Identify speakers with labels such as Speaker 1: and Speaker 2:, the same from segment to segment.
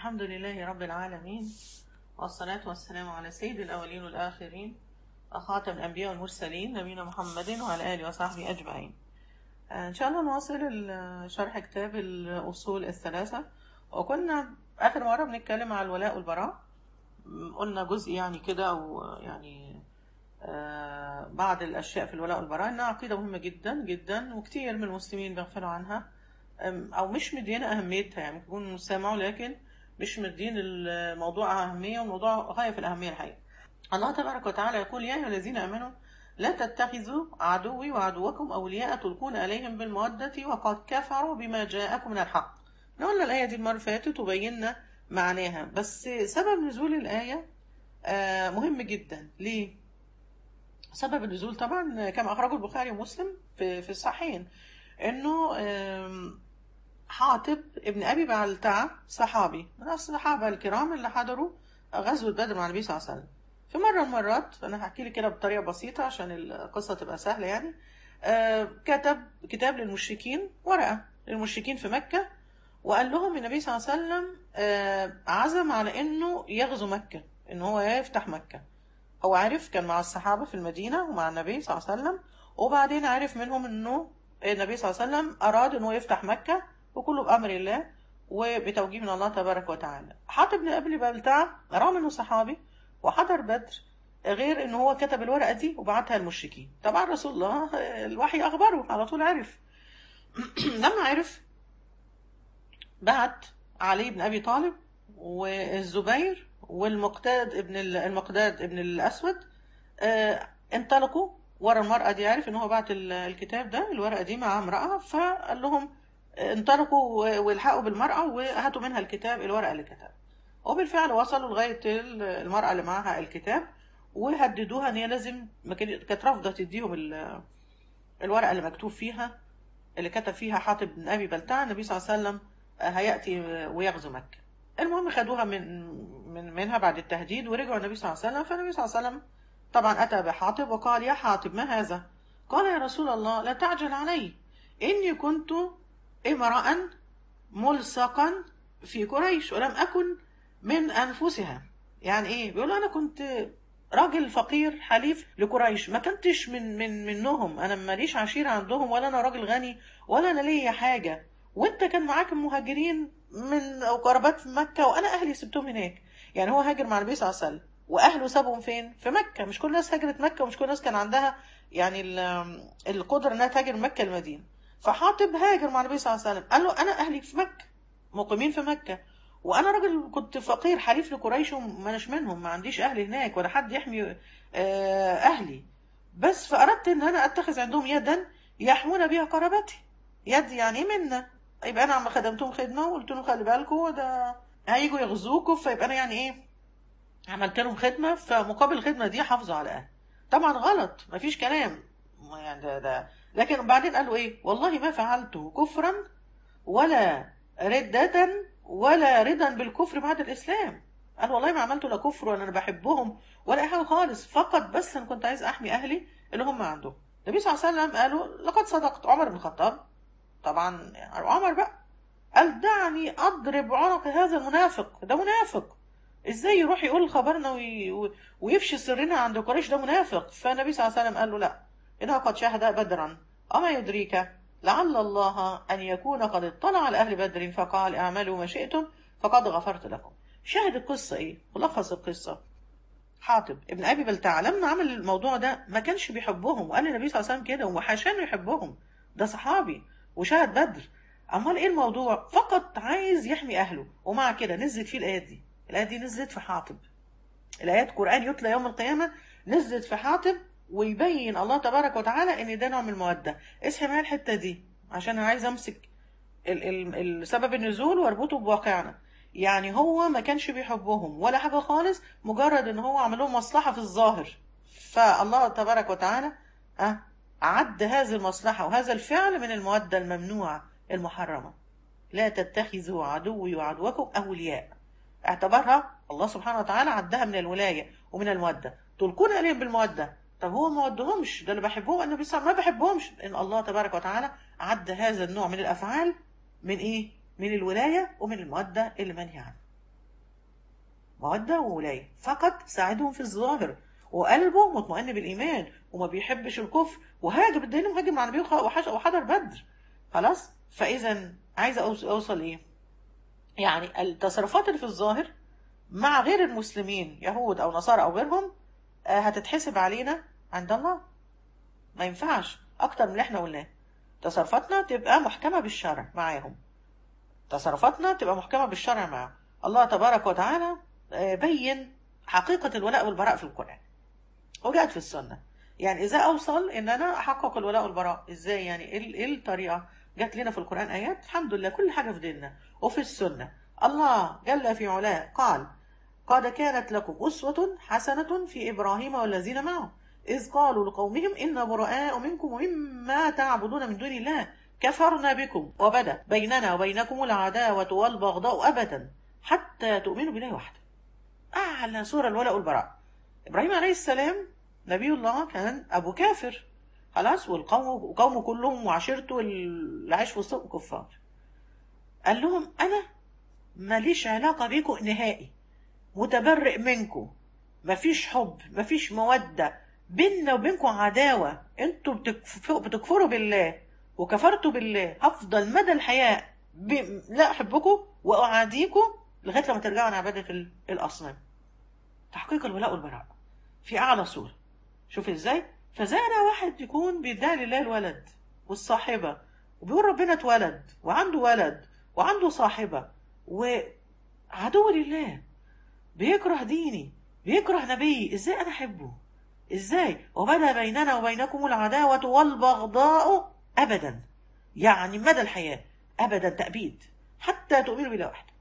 Speaker 1: الحمد لله رب العالمين والصلاة والسلام على سيد الأولين والآخرين وخاتم الأنبياء والمرسلين نبينا محمد وعلى آله وصحبه أجمعين آه، إن شاء الله نواصل ال- شرح كتاب الأصول الثلاثة وكنا آخر مرة بنتكلم على الولاء والبراء م، قلنا جزء يعني كده أو يعني آه، بعض الأشياء في الولاء والبراء إنها عقيدة مهمة جدا جدا وكتير من المسلمين بيغفلوا عنها أم- أو مش مدينة أهميتها يعني ممكن يكونوا سامعوا لكن مش مدين الموضوع أهمية والموضوع غاية في الأهمية الحقيقة الله تبارك وتعالى يقول يا أيها الذين آمنوا لا تتخذوا عدوي وعدوكم أولياء تلقون إليهم بالمودة وقد كفروا بما جاءكم من الحق قلنا الآية دي المرة اللي فاتت وبينا معناها بس سبب نزول الآية آه، مهم جدا ليه؟ سبب النزول طبعا كما أخرجه البخاري ومسلم في في الصحيحين إنه آم، حاطب ابن أبي بلتعة صحابي من الصحابة الكرام اللي حضروا غزوة بدر مع النبي صلى الله عليه وسلم في مرة من المرات أنا هحكي لك كده بطريقة بسيطة عشان القصة تبقى سهلة يعني آه، كتب كتاب للمشركين ورقة للمشركين في مكة وقال لهم النبي صلى الله عليه وسلم آه، عزم على إنه يغزو مكة إن هو يفتح مكة هو عرف كان مع الصحابة في المدينة ومع النبي صلى الله عليه وسلم وبعدين عرف منهم إنه النبي صلى الله عليه وسلم أراد إنه يفتح مكة وكله بأمر الله وبتوجيه من الله تبارك وتعالى حاطب بن أبي بلتع رغم إنه صحابي وحضر بدر غير إن هو كتب الورقة دي وبعتها للمشركين طبعا رسول الله الوحي أخبره على طول عرف لما عرف بعت علي بن أبي طالب والزبير والمقداد ابن ال- المقداد ابن الأسود آه، انطلقوا ورا المرأة دي عارف ان هو بعت ال- الكتاب ده الورقة دي مع امرأة فقال لهم آه، انطلقوا و- والحقوا بالمرأة وهاتوا منها الكتاب الورقة اللي كتبها وبالفعل وصلوا لغاية ال- المرأة اللي معاها الكتاب وهددوها ان هي لازم ما كانت كانت رافضة تديهم ال- الورقة اللي مكتوب فيها اللي كتب فيها حاطب بن ابي بلتع النبي صلى الله عليه وسلم آه، هيأتي ويغزو مكة المهم خدوها من من منها بعد التهديد ورجعوا النبي صلى الله عليه وسلم فالنبي صلى الله عليه وسلم طبعا أتى بحاطب وقال يا حاطب ما هذا قال يا رسول الله لا تعجل علي إني كنت امرأ ملصقا في قريش ولم أكن من أنفسها يعني إيه بيقول أنا كنت راجل فقير حليف لقريش ما كنتش من من منهم انا ماليش عشيره عندهم ولا انا راجل غني ولا انا ليا حاجه وانت كان معاك المهاجرين من او قرابات في مكه وانا اهلي سبتهم هناك يعني هو هاجر مع النبي صلى الله عليه وسلم واهله سابهم فين في مكه مش كل الناس هاجرت مكه ومش كل الناس كان عندها يعني ال- القدره انها تهاجر من مكه المدينه فحاطب هاجر مع النبي صلى الله عليه وسلم قال له انا اهلي في مكه مقيمين في مكه وانا راجل كنت فقير حليف لقريش وما اناش منهم ما عنديش اهل هناك ولا حد يحمي آه، اهلي بس فاردت ان انا اتخذ عندهم يدا يحمون بها قرابتي يد يعني منا يبقى انا عم خدمتهم خدمه وقلت لهم خلي بالكم ده هيجوا يغزوكوا فيبقى انا يعني ايه عملت لهم خدمه فمقابل الخدمه دي حافظوا على اهلي طبعا غلط مفيش كلام ما يعني ده, ده لكن بعدين قالوا ايه والله ما فعلته كفرا ولا ردة ولا رضا بالكفر بعد الإسلام قال والله ما عملته لا كفر ولا أنا بحبهم ولا أي حاجة خالص فقط بس أنا كنت عايز أحمي أهلي اللي هم عندهم النبي صلى الله عليه وسلم قالوا لقد صدقت عمر بن الخطاب طبعا عمر بقى قال دعني أضرب عنق هذا المنافق ده منافق ازاي يروح يقول خبرنا وي... ويفشي سرنا عند قريش ده منافق فالنبي صلى الله عليه وسلم قال له لا إنه قد شهد بدرا أما يدريك لعل الله أن يكون قد اطلع على أهل بدر فقال اعملوا ما شئتم فقد غفرت لكم شاهد القصة إيه؟ ملخص القصة حاطب ابن أبي بلتع لما عمل الموضوع ده ما كانش بيحبهم وقال للنبي صلى الله عليه وسلم كده وحاشا إنه يحبهم ده صحابي وشاهد بدر أمال إيه الموضوع؟ فقط عايز يحمي أهله ومع كده نزلت فيه الآيات دي الآيات دي نزلت في حاطب الآيات قرآن يتلى يوم القيامة نزلت في حاطب ويبين الله تبارك وتعالى ان ده نوع من المودة اصحي معايا الحتة دي عشان انا عايز امسك ال ال سبب النزول واربطه بواقعنا يعني هو ما كانش بيحبهم ولا حاجة خالص مجرد ان هو عمل لهم مصلحة في الظاهر فالله تبارك وتعالى أه عد هذه المصلحة وهذا الفعل من المودة الممنوعة المحرمة لا تتخذوا عدوي وعدوكم أولياء اعتبرها الله سبحانه وتعالى عدها من الولاية ومن المودة تلقون إليهم بالمودة طب هو ما ودهمش ده اللي بحبهم النبي صلى الله عليه وسلم ما بحبهمش ان الله تبارك وتعالى عد هذا النوع من الافعال من ايه من الولايه ومن الموده اللي منهي عنها مودة وولاية فقط ساعدهم في الظاهر وقلبه مطمئن بالإيمان وما بيحبش الكفر وهاجم الدين وهاجم مع النبي وح- وحضر بدر خلاص فإذا عايزة أوص- أوصل إيه يعني التصرفات اللي في الظاهر مع غير المسلمين يهود أو نصارى أو غيرهم آه، هتتحسب علينا عند الله ما ينفعش أكتر من اللي احنا قلناه تصرفاتنا تبقى محكمة بالشرع معاهم تصرفاتنا تبقى محكمة بالشرع معاهم الله تبارك وتعالى آه، بين حقيقة الولاء والبراء في القرآن وجاءت في السنة يعني إذا أوصل إن أنا أحقق الولاء والبراء إزاي يعني إيه ال- إيه الطريقة جات لنا في القرآن آيات الحمد لله كل حاجة في ديننا وفي السنة الله جل في علاه قال قد كانت لكم أسوة حسنة في إبراهيم والذين معه إذ قالوا لقومهم إنا براء منكم ومما تعبدون من دون الله كفرنا بكم وبدا بيننا وبينكم العداوة والبغضاء أبدا حتى تؤمنوا بالله وحده أعلى سورة الولاء والبراء إبراهيم عليه السلام نبي الله كان أبو كافر خلاص والقوم وقومه كلهم وعشيرته اللي عايش في وسطهم كفار قال لهم أنا ماليش علاقة بيكم نهائي متبرئ منكم مفيش حب مفيش مودة بيننا وبينكم عداوة انتوا بتكف- بتكفروا بالله وكفرتوا بالله هفضل مدى الحياة ب... لا أحبكم وأعاديكم لغاية لما ترجعوا عن عبادة ال- الأصنام تحقيق الولاء والبراء في أعلى صورة شوف إزاي فزي أنا واحد يكون بيدعي لله الولد والصاحبة وبيقول ربنا اتولد وعنده ولد وعنده صاحبة وعدو لله بيكره ديني بيكره نبيي ازاي انا احبه ازاي وبدا بيننا وبينكم العداوة والبغضاء ابدا يعني مدى الحياة ابدا تأبيد حتى تؤمنوا بالله وحده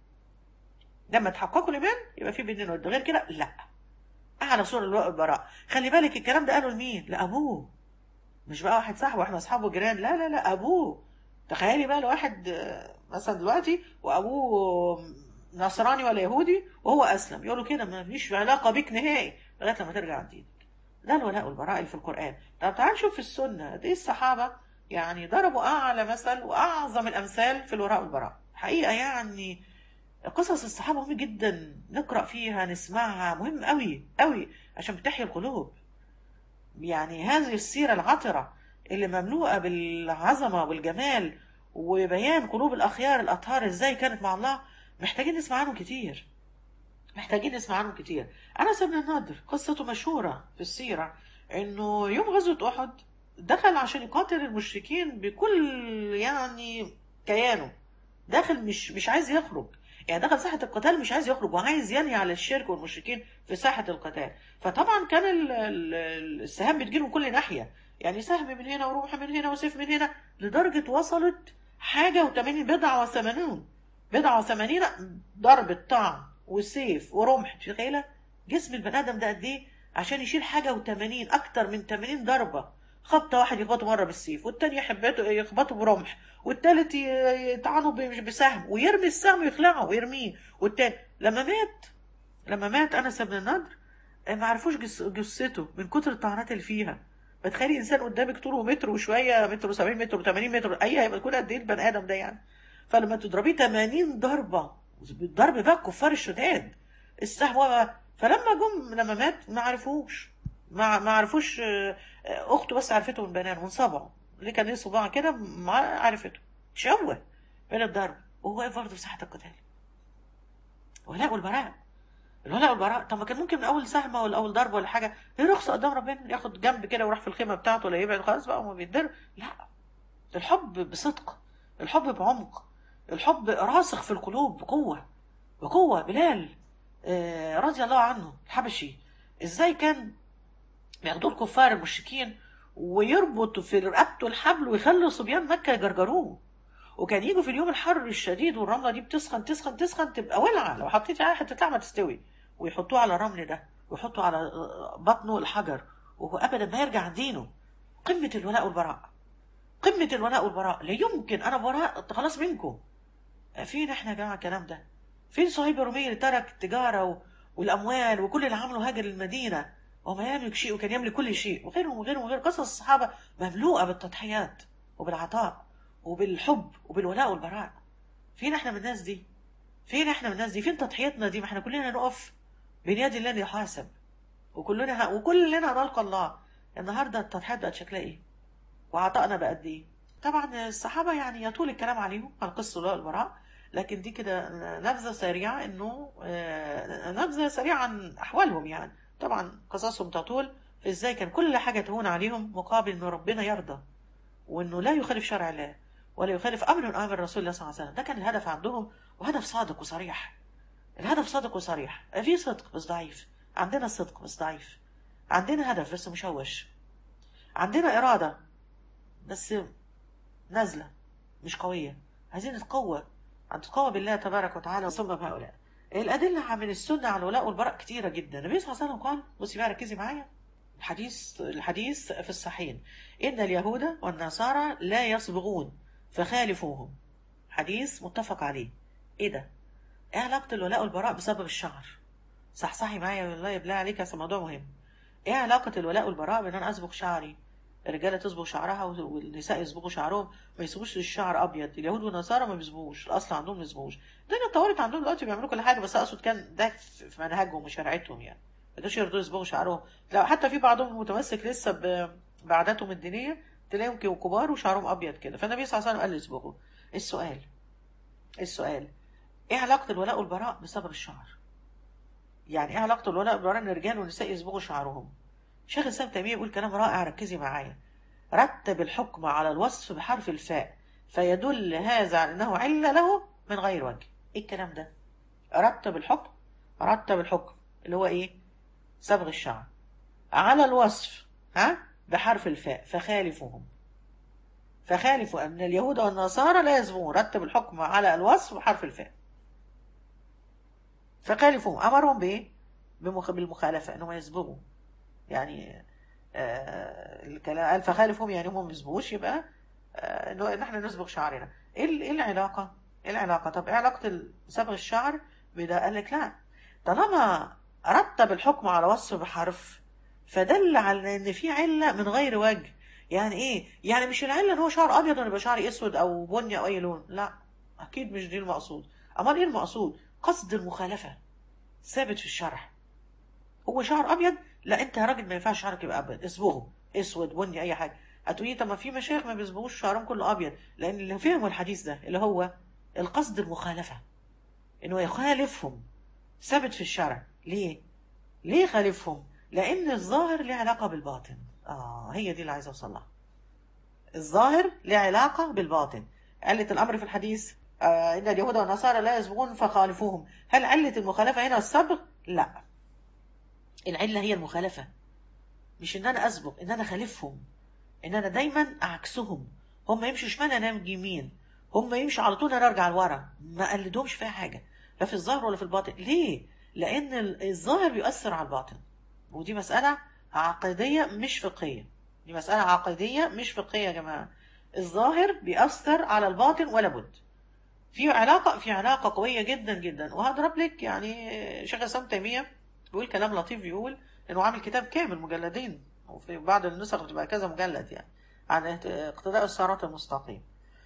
Speaker 1: لما تحققوا الايمان يبقى في بيننا ود غير كده لا اعلى صورة الولاء والبراء خلي بالك الكلام ده قالوا لمين لابوه مش بقى واحد صاحبه واحنا اصحابه جيران لا لا لا ابوه تخيلي بقى لو واحد آه، مثلا دلوقتي وابوه نصراني ولا يهودي وهو اسلم يقولوا كده ما فيش علاقه بيك نهائي لغايه لما ترجع عن دينك ده الولاء والبراء اللي في القران طب تعال نشوف في السنه دي الصحابه يعني ضربوا اعلى مثل واعظم الامثال في الولاء والبراء حقيقه يعني قصص الصحابه مهم جدا نقرا فيها نسمعها مهم قوي قوي عشان بتحيي القلوب يعني هذه السيرة العطرة اللي مملوءة بالعظمة والجمال وبيان قلوب الأخيار الأطهار إزاي كانت مع الله محتاجين نسمع عنهم كتير محتاجين نسمع عنهم كتير أنس بن النضر قصته مشهورة في السيرة إنه يوم غزوة أحد دخل عشان يقاتل المشركين بكل يعني كيانه داخل مش مش عايز يخرج يعني دخل ساحة القتال مش عايز يخرج وعايز ينهي على الشرك والمشركين في ساحة القتال فطبعا كان ال- ال- السهام بتجيله من كل ناحية يعني سهم من هنا ورمح من هنا وسيف من هنا لدرجة وصلت حاجة وثمانين بضعة وثمانون بضعة وثمانين ضربة طعن وسيف ورمح تخيلة جسم البني آدم ده قد إيه عشان يشيل حاجة وثمانين أكتر من ثمانين ضربة خبطة واحد يخبطه مرة بالسيف والتاني يحبته يخبطه برمح والتالت ي- يطعنه ب- بسهم ويرمي السهم ويخلعه ويرميه والتاني لما مات لما مات انس بن النضر آه، ما عرفوش جس- جثته من كتر الطعنات اللي فيها بتخيلي انسان قدامك طوله متر وشويه متر و70 متر و80 متر اي هيبقى يكون قد ايه البني ادم ده يعني فلما تضربيه 80 ضربه بالضرب بقى الكفار الشداد السهم وما- فلما جم لما مات ما عرفوش ما ما عرفوش آه، آه، اخته بس عرفته من بنان وانصبعوا اللي كان ليه صباع كده ما عرفته شوه من الضرب وهو واقف برضه في ساحه القتال ولاء والبراء الولاء والبراء طب ما كان ممكن من اول سهمه ولا اول ضربه ولا حاجه يرخص قدام ربنا ياخد جنب كده ويروح في الخيمه بتاعته ولا يبعد خلاص بقى وما بيتضرب لا الحب بصدق الحب بعمق الحب راسخ في القلوب بقوه بقوه بلال آه، رضي الله عنه الحبشي ازاي كان بياخدوه الكفار المشركين ويربط في رقبته الحبل ويخلوا صبيان مكه يجرجروه وكان يجوا في اليوم الحر الشديد والرمله دي بتسخن تسخن تسخن تبقى ولعه لو حطيتي عليها حته لحمه تستوي ويحطوه على الرمل ده ويحطوا على بطنه الحجر وهو ابدا ما يرجع عن دينه قمه الولاء والبراء قمه الولاء والبراء لا يمكن انا براء خلاص منكم فين احنا يا جماعه الكلام ده فين صهيب الرومي اللي ترك التجاره و- والاموال وكل اللي عمله هاجر المدينه وما يملك شيء وكان يملك كل شيء وغيرهم وغيرهم وغير قصص الصحابه مملوءه بالتضحيات وبالعطاء وبالحب وبالولاء والبراء فين احنا من الناس دي فين احنا من الناس دي فين تضحيتنا دي ما احنا كلنا نقف بين الله اللي يحاسب وكلنا وكلنا نلقى الله النهارده التضحيات بقت شكلها ايه؟ وعطائنا بقد ايه؟ طبعا الصحابه يعني يطول الكلام عليهم عن قصه ولاء البراء لكن دي كده نبذه سريعه انه آه، نبذه سريعه عن احوالهم يعني طبعا قصصهم تطول في ازاي كان كل حاجه تهون عليهم مقابل ان ربنا يرضى وانه لا يخالف شرع الله ولا يخالف امر من اوامر رسول الله صلى الله عليه وسلم ده كان الهدف عندهم وهدف صادق وصريح الهدف صادق وصريح في صدق بس ضعيف عندنا صدق بس ضعيف عندنا هدف بس مشوش عندنا إرادة بس نازلة مش قوية عايزين نتقوى أن تتقوى بالله تبارك وتعالى ثم بهؤلاء الأدلة من السنة على الولاء والبراء كتيرة جدا النبي صلى الله عليه وسلم قال بصي بقى ركزي معايا الحديث الحديث في الصحيحين إن اليهود والنصارى لا يصبغون فخالفوهم حديث متفق عليه إيه ده؟ إيه علاقة الولاء والبراء بسبب الشعر؟ صحصحي معايا والله بالله عليك هذا موضوع مهم ايه علاقة الولاء والبراء بان انا اصبغ شعري الرجالة تصبغ شعرها والنساء يصبغوا شعرهم ما يسيبوش الشعر ابيض اليهود والنصارى ما بيصبغوش الاصل عندهم ما يصبغوش الدنيا اتطورت عندهم دلوقتي بيعملوا كل حاجة بس اقصد كان ده في منهجهم وشريعتهم يعني ما كانوش يرضوا يصبغوا شعرهم لا حتى في بعضهم متمسك لسه ب- بعاداتهم الدينية تلاقيهم كانوا كبار وشعرهم ابيض كده فالنبي صلى الله عليه وسلم قال يصبغوا السؤال السؤال ايه علاقة الولاء والبراء بسبب الشعر يعني ايه علاقة الولاء والبراء ان الرجال والنساء يصبغوا شعرهم شيخ الاسلام تيمية بيقول كلام رائع ركزي معايا رتب الحكم على الوصف بحرف الفاء فيدل هذا على انه علة له من غير وجه ايه الكلام ده رتب الحكم رتب الحكم اللي هو ايه صبغ الشعر على الوصف ها بحرف الفاء فخالفهم فخالفوا ان اليهود والنصارى لا يصبغون رتب الحكم على الوصف بحرف الفاء فخالفهم امرهم بايه بمخ- بالمخالفه انهم يصبغوا يعني آه الكلام قال فخالفهم يعني هم ما يصبغوش يبقى آه انه ان احنا نصبغ شعرنا ايه ال- ايه العلاقه ايه العلاقه طب ايه علاقه ال- صبغ الشعر بده قال لك لا طالما رتب الحكم على وصف بحرف فدل على ان في عله من غير وجه يعني ايه يعني مش العله ان هو شعر ابيض ولا يبقى شعر اسود او بني او اي لون لا اكيد مش دي المقصود امال ايه المقصود قصد المخالفه ثابت في الشرع هو شعر ابيض لا انت يا راجل ما ينفعش شعرك يبقى ابيض اصبغه اسود بني اي حاجه هتقولي طب ما في مشايخ ما بيصبغوش شعرهم كله ابيض لان اللي فهموا الحديث ده اللي هو القصد المخالفه انه يخالفهم ثابت في الشرع ليه ليه خالفهم لان الظاهر له علاقه بالباطن اه هي دي اللي عايزه اوصل لها الظاهر له علاقه بالباطن قالت الامر في الحديث آه ان اليهود والنصارى لا يصبغون فخالفوهم هل عله المخالفه هنا الصبغ لا العله هي المخالفه مش ان انا اسبق ان انا خالفهم ان انا دايما عكسهم هم يمشوا شمال انا امشي يمين هم يمشوا على طول انا ارجع لورا ما قلدهمش فيها حاجه لا في الظاهر ولا في الباطن ليه لان ال- الظاهر بيؤثر على الباطن ودي مساله عقديه مش فقهيه دي مساله عقديه مش فقهيه يا جماعه الظاهر بيأثر على الباطن ولا بد في علاقة في علاقة قوية جدا جدا وهضرب لك يعني شيخ الإسلام تيمية بيقول كلام لطيف بيقول إنه عامل كتاب كامل مجلدين وفي بعض النسخ بتبقى كذا مجلد يعني عن اقتداء الصراط المستقيم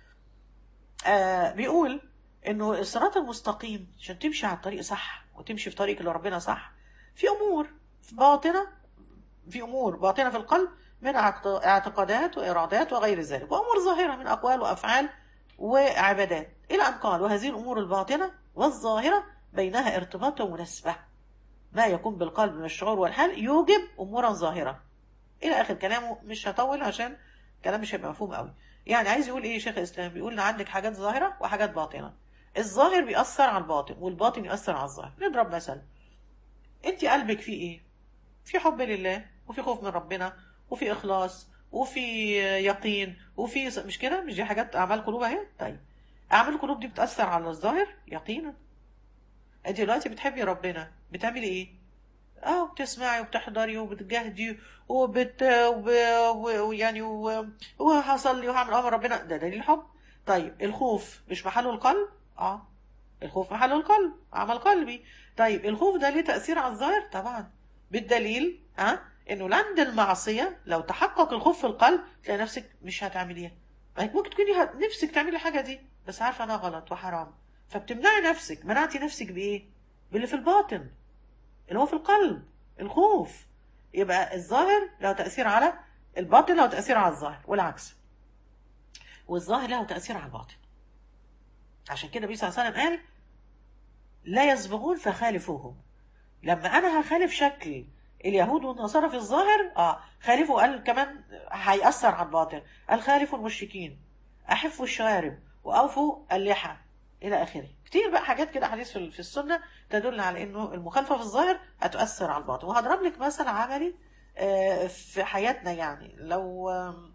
Speaker 1: آه بيقول إنه الصراط المستقيم عشان تمشي على الطريق صح وتمشي في طريق اللي ربنا صح في أمور باطنة في أمور باطنة في القلب من اعت- اعتقادات وإرادات وغير ذلك وأمور ظاهرة من أقوال وأفعال وعبادات إلى أن قال وهذه الأمور الباطنة والظاهرة بينها ارتباط ومناسبة ما يكون بالقلب من الشعور والحال يوجب أمورا ظاهرة إلى آخر كلامه مش هطول عشان كلام مش هيبقى مفهوم قوي يعني عايز يقول إيه شيخ الإسلام بيقول إن عندك حاجات ظاهرة وحاجات باطنة الظاهر بيأثر على الباطن والباطن يأثر على الظاهر نضرب مثل أنت قلبك فيه إيه في حب لله وفي خوف من ربنا وفي إخلاص وفي يقين وفي مش كده مش دي حاجات أعمال قلوب أهي طيب أعمال القلوب دي بتأثر على الظاهر يقينا أنت دلوقتي بتحبي ربنا بتعملي إيه؟ اه بتسمعي وبتحضري وبتجاهدي وبت وب... و... ويعني و... وهصلي وهعمل امر ربنا ده دليل حب طيب الخوف مش محله القلب اه الخوف محله القلب عمل قلبي طيب الخوف ده ليه تأثير على الظاهر طبعا بالدليل ها آه؟ انه عند المعصية لو تحقق الخوف في القلب تلاقي نفسك مش هتعمليها ما ممكن تكوني هت- نفسك تعملي الحاجة دي بس عارفة انها غلط وحرام فبتمنعي نفسك منعتي نفسك بايه باللي في الباطن اللي هو في القلب الخوف يبقى الظاهر له تأثير على الباطن له تأثير على الظاهر والعكس والظاهر له تأثير على الباطن عشان كده النبي صلى الله عليه وسلم قال لا يسبغون فخالفوهم لما انا هخالف شكل اليهود والنصارى في الظاهر اه خالفوا قال كمان هيأثر على الباطن قال خالفوا المشركين احفوا الشوارب واوفوا اللحى الى اخره كتير بقى حاجات كده حديث في في السنه تدل على انه المخالفه في الظاهر هتؤثر على الباطن وهضرب لك مثل عملي آه، في حياتنا يعني لو آم،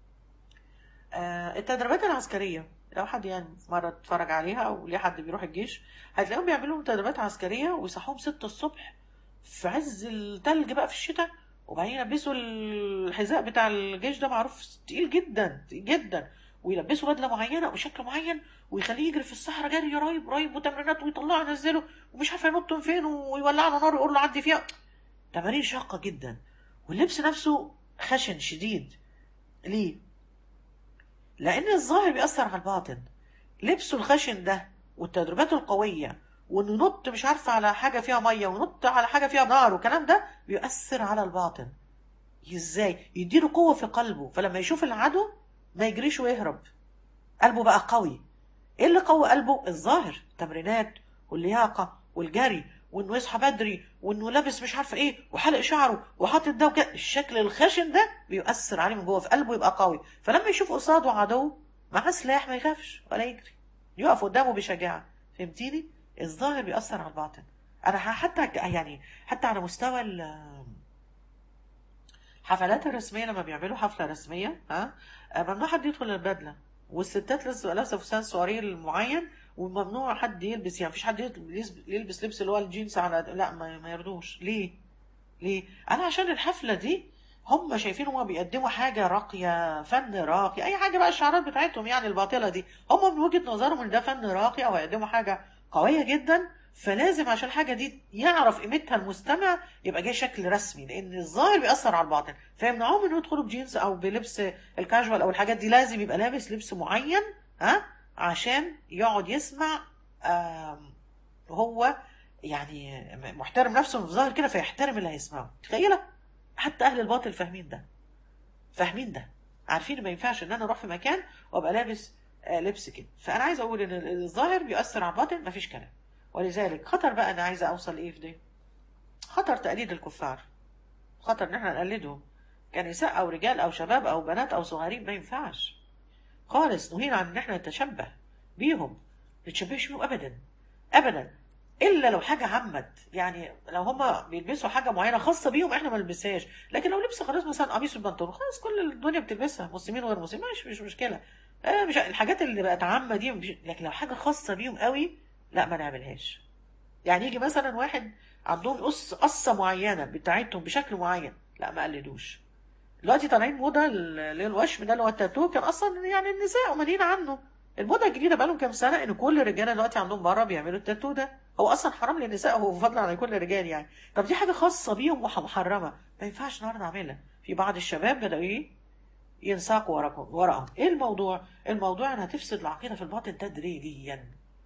Speaker 1: آه، التدريبات العسكريه لو حد يعني مرة اتفرج عليها او ليه حد بيروح الجيش هتلاقيهم بيعملوا تدريبات عسكرية ويصحوهم ستة الصبح في عز التلج بقى في الشتاء وبعدين يلبسوا الحذاء بتاع الجيش ده معروف تقيل جدا تقيل جدا ويلبسوا بدله معينه وشكل معين ويخليه يجري في الصحراء جري رايب رايب وتمرينات ويطلعه ينزله ومش عارف ينط من فين ويولع له نار ويقول له عدي فيها تمارين شاقه جدا واللبس نفسه خشن شديد ليه؟ لان الظاهر بيأثر على الباطن لبسه الخشن ده والتدريبات القويه وانه ينط مش عارفه على حاجه فيها ميه وينط على حاجه فيها نار والكلام ده بيؤثر على الباطن ازاي يديله قوه في قلبه فلما يشوف العدو ما يجريش ويهرب قلبه بقى قوي ايه اللي قوي قلبه الظاهر التمرينات واللياقه والجري وانه يصحى بدري وانه لابس مش عارفه ايه وحلق شعره وحاطط ده وكده الشكل الخشن ده بيؤثر عليه من جوه في قلبه يبقى قوي فلما يشوف قصاده عدو معاه سلاح ما يخافش ولا يجري يقف قدامه بشجاعه فهمتيني الظاهر بيأثر على الباطن انا حتى يعني حتى على مستوى ال- الحفلات الرسميه لما بيعملوا حفله رسميه ها ممنوع حد يدخل البدله والستات لسه لابسه فستان سواريه معين وممنوع حد يلبس يعني مفيش حد يلبس يلبس لبس اللي هو الجينز على لا ما, ما يرضوش ليه؟ ليه؟ انا عشان الحفله دي هم شايفين هم بيقدموا حاجه راقيه فن راقي اي حاجه بقى الشعارات بتاعتهم يعني الباطله دي هم من وجهه نظرهم ان ده فن راقي او هيقدموا حاجه قويه جدا فلازم عشان الحاجه دي يعرف قيمتها المستمع يبقى جاي شكل رسمي لان الظاهر بيأثر على الباطن فيمنعوهم انه يدخلوا بجينز او بلبس الكاجوال او الحاجات دي لازم يبقى لابس لبس معين ها عشان يقعد يسمع آم، هو يعني محترم نفسه في الظاهر كده فيحترم اللي هيسمعه تخيله حتى اهل الباطل فاهمين ده فاهمين ده عارفين ما ينفعش ان انا اروح في مكان وابقى لابس آه، لبس كده فانا عايز اقول ان الظاهر بيأثر على الباطن مفيش كلام ولذلك خطر بقى انا عايزه اوصل ايه في ده خطر تقليد الكفار خطر ان احنا نقلدهم كنساء او رجال او شباب او بنات او صغيرين ما ينفعش خالص نهينا عن ان احنا نتشبه بيهم ما نتشبهش بيهم ابدا ابدا الا لو حاجه عمت يعني لو هما بيلبسوا حاجه معينه خاصه بيهم احنا ما نلبسهاش لكن لو لبس خلاص مثلا قميص وبنطلون خلاص كل الدنيا بتلبسها مسلمين وغير مسلمين مش مش مشكله آه مش الحاجات اللي بقت عامه دي مش لكن لو حاجه خاصه بيهم قوي لا ما نعملهاش يعني يجي مثلا واحد عندهم قص قصه معينه بتاعتهم بشكل معين لا ما قلدوش دلوقتي طالعين موضه اللي هي الوشم ده اللي هو التاتو كان اصلا يعني النساء مالين عنه الموضه الجديده بقالهم كام سنه ان كل الرجاله دلوقتي عندهم بره بيعملوا التاتو ده هو اصلا حرام للنساء هو فضلا عن كل الرجال يعني طب دي حاجه خاصه بيهم ومحرمه ما ينفعش النهارده نعملها في بعض الشباب بداوا ايه ينساقوا وراكم وراهم ايه الموضوع الموضوع انها تفسد العقيده في الباطن تدريجيا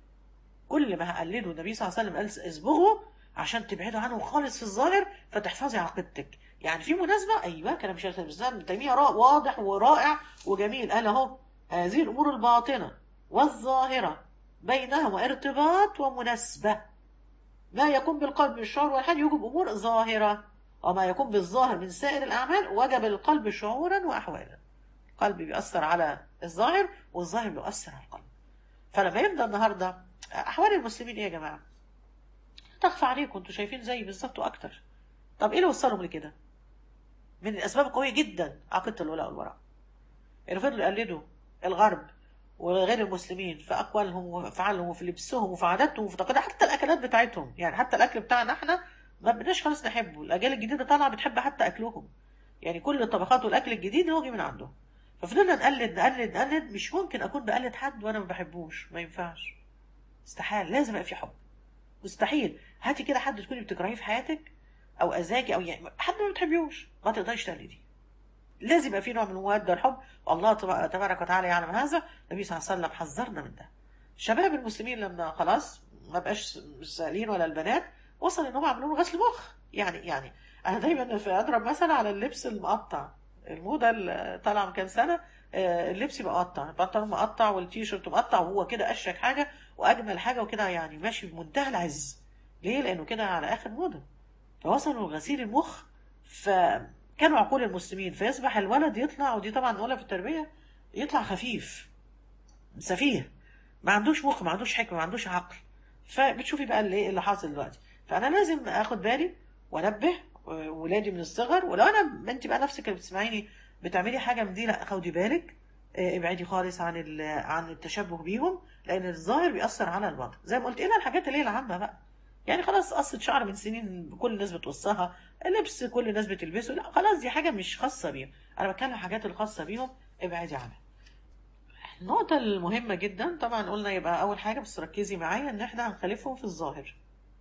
Speaker 1: كل ما هقلده النبي صلى الله عليه وسلم قال اصبغوا عشان تبعدوا عنه خالص في الظاهر فتحفظي عقيدتك يعني في مناسبة أيوة كلام شيخ الإسلام ابن تيمية را- واضح ورائع وجميل قال أهو هذه الأمور الباطنة والظاهرة بينهما ارتباط ومناسبة ما يكون بالقلب بالشعور والحال يوجب أمور ظاهرة وما يكون بالظاهر من سائر الأعمال وجب القلب شعورا وأحوالا القلب بيأثر على الظاهر والظاهر بيؤثر على القلب فلما يبدأ النهاردة أحوال المسلمين إيه يا جماعة تخفى عليكم انتوا شايفين زي بالظبط واكتر طب ايه اللي وصلهم لكده من الاسباب القويه جدا عقيده الولاء والبراء اللي فضلوا يقلدوا الغرب وغير المسلمين في اقوالهم وفي افعالهم وفي لبسهم وفي عاداتهم وفي تقاليدهم حتى الاكلات بتاعتهم يعني حتى الاكل بتاعنا احنا ما بناش خالص نحبه الاجيال الجديده طالعه بتحب حتى اكلهم يعني كل الطبخات والاكل الجديد هو جه من عندهم ففضلنا نقلد نقلد نقلد مش ممكن اكون بقلد حد وانا ما بحبوش ما ينفعش استحال لازم يبقى في حب مستحيل هاتي كده حد تكوني بتكرهيه في حياتك او اذاكي او يعني حد ما بتحبيهوش ما تقدريش تقلديه لازم يبقى في نوع من الموده والحب والله تبا- تبارك وتعالى يعلم هذا النبي صلى الله عليه وسلم حذرنا من ده شباب المسلمين لما خلاص ما بقاش سائلين ولا البنات وصل ان هم عملوا له غسل مخ يعني يعني انا دايما في اضرب مثلا على اللبس المقطع الموضه اللي طالعه من كام سنه آه، اللبس يبقى مقطع البنطلون مقطع والتيشيرت مقطع وهو كده اشيك حاجه واجمل حاجه وكده يعني ماشي بمنتهى العز ليه لانه كده على اخر موضه فوصلوا لغسيل المخ فكانوا عقول المسلمين فيصبح الولد يطلع ودي طبعا نقولها في التربيه يطلع خفيف سفيه ما عندوش مخ ما عندوش حكمه ما عندوش عقل فبتشوفي بقى اللي اللي حاصل دلوقتي فانا لازم اخد بالي وانبه ولادي من الصغر ولو انا انت بقى نفسك اللي بتسمعيني بتعملي حاجه من دي لا خدي بالك آه، ابعدي خالص عن ال- عن التشبه بيهم لان الظاهر بيأثر على الباطن زي ما قلت لنا الحاجات اللي هي العامه بقى يعني خلاص قصة شعر من سنين كل الناس بتقصها لبس كل الناس بتلبسه لا خلاص دي حاجة مش خاصة بيهم أنا بتكلم الحاجات الخاصة بيهم ابعدي عنها النقطة المهمة جدا طبعا قلنا يبقى أول حاجة بس ركزي معايا إن إحنا هنخالفهم في الظاهر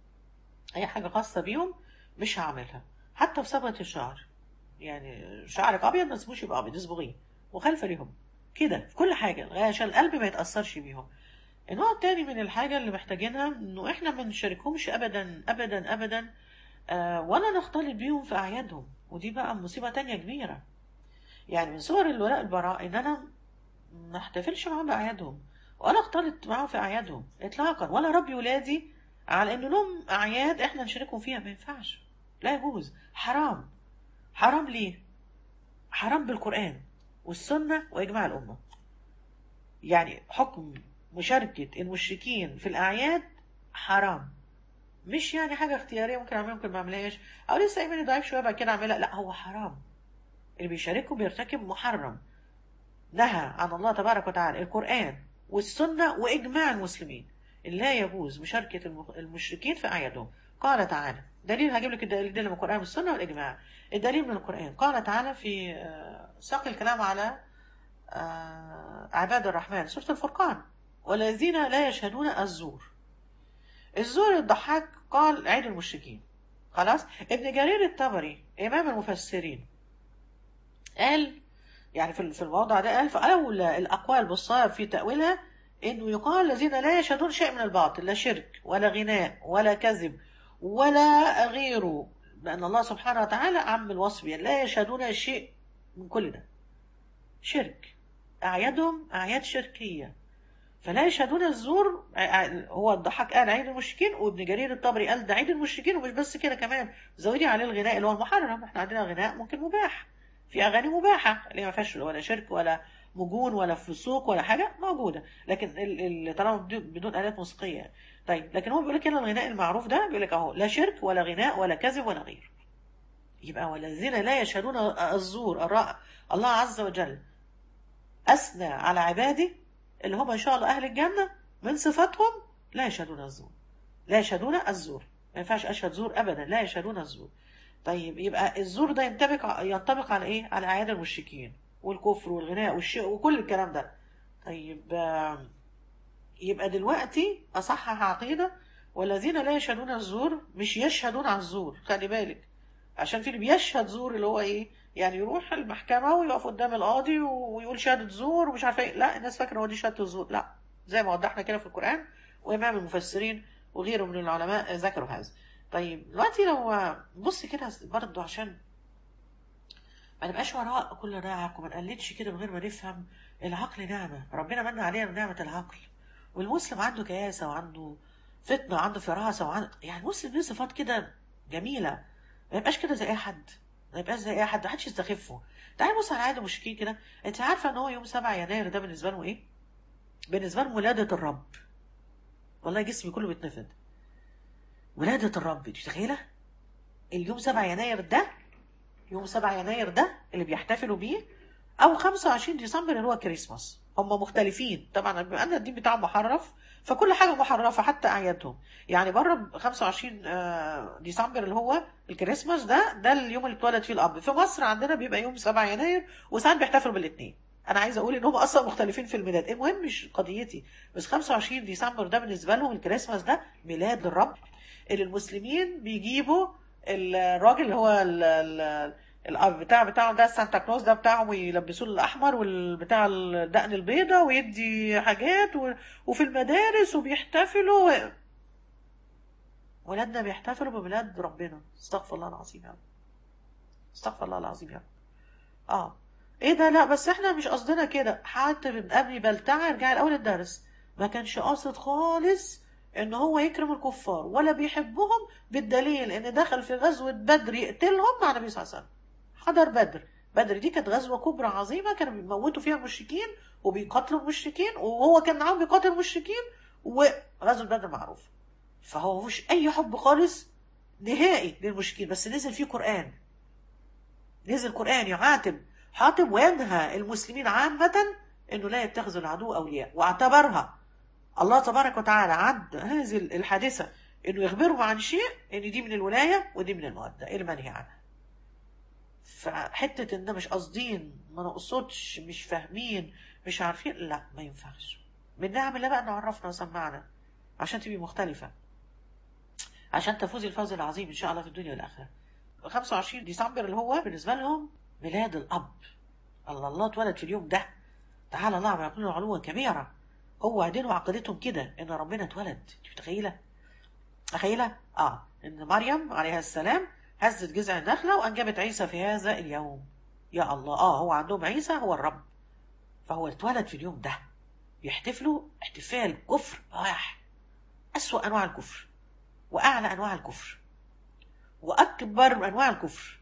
Speaker 1: أي حاجة خاصة بيهم مش هعملها حتى في صبغة الشعر يعني شعرك أبيض ما تسيبوش يبقى أبيض اصبغيه مخالفة ليهم كده في كل حاجة عشان القلب ما يتأثرش بيهم النوع التاني من الحاجة اللي محتاجينها إنه إحنا ما نشاركهمش أبدا أبدا أبدا آه ولا نختلط بيهم في أعيادهم ودي بقى مصيبة تانية كبيرة يعني من صور الولاء البراء إن أنا ما احتفلش معاهم بأعيادهم ولا اختلط معاهم في أعيادهم إطلاقا ولا ربي ولادي على إن لهم أعياد إحنا نشاركهم فيها ما ينفعش لا يجوز حرام حرام ليه؟ حرام بالقرآن والسنة وإجماع الأمة يعني حكم مشاركة المشركين في الأعياد حرام مش يعني حاجة اختيارية ممكن أعملها ممكن ما أعملهاش أو لسه إيماني ضعيف شوية بعد كده أعملها لا هو حرام اللي بيشاركهم بيرتكب محرم نهى عن الله تبارك وتعالى القرآن والسنة وإجماع المسلمين اللي لا يجوز مشاركة الم- المشركين في أعيادهم قال تعالى دليل هجيب لك الدليل من القرآن والسنة والإجماع الدليل من القرآن قال تعالى في آه، ساق الكلام على آه، عباد الرحمن سورة الفرقان والذين لا يشهدون الزور الزور الضحاك قال عيد المشركين خلاص ابن جرير الطبري إمام المفسرين قال يعني في في الموضع ده قال فأولى الأقوال بالصواب في تأويلها إنه يقال الذين لا يشهدون شيء من الباطل لا شرك ولا غناء ولا كذب ولا غيره لأن الله سبحانه وتعالى عم الوصف يعني لا يشهدون شيء من كل ده شرك أعيادهم أعياد شركية فلا يشهدون الزور ع- ع- هو الضحاك قال عيد المشركين وابن جرير الطبري قال ده عيد المشركين ومش بس كده كمان زودي عليه الغناء اللي هو المحرم احنا عندنا غناء ممكن مباح في اغاني مباحه اللي ما فيهاش ولا شرك ولا مجون ولا فسوق ولا حاجه موجوده لكن ال- ال- طالما بدون بدون الات موسيقيه طيب لكن هو بيقول لك هنا الغناء المعروف ده بيقول لك اهو لا شرك ولا غناء ولا كذب ولا غيره يبقى والذين لا يشهدون الزور الرأ الله عز وجل أثنى على عباده اللي هم إن شاء الله أهل الجنة من صفاتهم لا يشهدون الزور لا يشهدون الزور ما ينفعش أشهد زور أبدا لا يشهدون الزور طيب يبقى الزور ده ينطبق ينطبق على إيه؟ على أعياد المشركين والكفر والغناء والشيء وكل الكلام ده طيب آم، يبقى دلوقتي أصحح عقيدة والذين لا يشهدون الزور مش يشهدون على الزور خلي بالك عشان في اللي بيشهد زور اللي هو ايه يعني يروح المحكمة ويقف قدام القاضي ويقول شهادة زور ومش عارفه ايه لا الناس فاكرة هو دي شهادة الزور لا زي ما وضحنا كده في القرآن وإمام المفسرين وغيره من العلماء ذكروا هذا طيب دلوقتي لو بص كده برضه عشان ما نبقاش وراء كل ناعق وما نقلدش كده من غير ما نفهم العقل نعمة ربنا من علينا بنعمة العقل والمسلم عنده كياسة وعنده فطنة وعنده فراسة وعنده يعني المسلم له صفات كده جميلة ما يبقاش كده زي اي حد ما يبقاش زي اي حد ما حدش يستخفه تعالى بص على عادة المشركين كده انت عارفه ان هو يوم 7 يناير ده بالنسبه لهم ايه بالنسبه لهم ولاده الرب والله جسمي كله بيتنفض ولاده الرب انت متخيله اليوم 7 يناير ده يوم 7 يناير ده اللي بيحتفلوا بيه او 25 ديسمبر اللي هو الكريسماس هم مختلفين طبعا بما ان الدين بتاعهم محرف فكل حاجه محرفه حتى اعيادهم يعني بره 25 آه، ديسمبر اللي هو الكريسماس ده ده اليوم اللي اتولد فيه الاب في مصر عندنا بيبقى يوم 7 يناير وساعات بيحتفلوا بالاثنين انا عايزه اقول ان هم اصلا مختلفين في الميلاد المهم مش قضيتي بس 25 ديسمبر ده بالنسبه لهم الكريسماس ده ميلاد الرب اللي المسلمين بيجيبوا الراجل اللي هو ال- ال- الاب بتاع بتاعه ده سانتا كلوز ده بتاعه ويلبسوه الاحمر والبتاع الدقن البيضاء ويدي حاجات و... وفي المدارس وبيحتفلوا ولادنا بيحتفلوا بميلاد ربنا استغفر الله العظيم يا رب استغفر الله العظيم يا رب اه ايه ده لا بس احنا مش قصدنا كده حتى من قبل بلتعه ارجع الاول الدرس ما كانش قاصد خالص ان هو يكرم الكفار ولا بيحبهم بالدليل ان دخل في غزوه بدر يقتلهم مع النبي صلى الله عليه وسلم حضر بدر بدر دي كانت غزوه كبرى عظيمه كانوا بيموتوا فيها المشركين وبيقاتلوا المشركين وهو كان معاهم بيقاتل المشركين وغزوه بدر معروفه فهو مفيش اي حب خالص نهائي للمشركين بس نزل فيه قران نزل قران يعاتب حاتم وينهى المسلمين عامه انه لا يتخذوا العدو اولياء واعتبرها الله تبارك وتعالى عد هذه الحادثه انه يخبرهم عن شيء ان دي من الولايه ودي من الموده ايه المنهي عنها فحته ان ده مش قاصدين ما نقصدش مش فاهمين مش عارفين لا ما ينفعش من نعم الله بقى انه عرفنا وسمعنا عشان تبقي مختلفه عشان تفوزي الفوز العظيم ان شاء الله في الدنيا والاخره 25 ديسمبر اللي هو بالنسبه لهم ميلاد الاب الله الله اتولد في اليوم ده تعالى الله عما يقولون علوا كبيرا هو دينه وعقيدتهم كده ان ربنا اتولد انت متخيله متخيله اه ان مريم عليها السلام هزت جذع النخله وانجبت عيسى في هذا اليوم يا الله اه هو عندهم عيسى هو الرب فهو اتولد في اليوم ده يحتفلوا احتفال كفر بواح أسوأ أنواع الكفر وأعلى أنواع الكفر وأكبر أنواع الكفر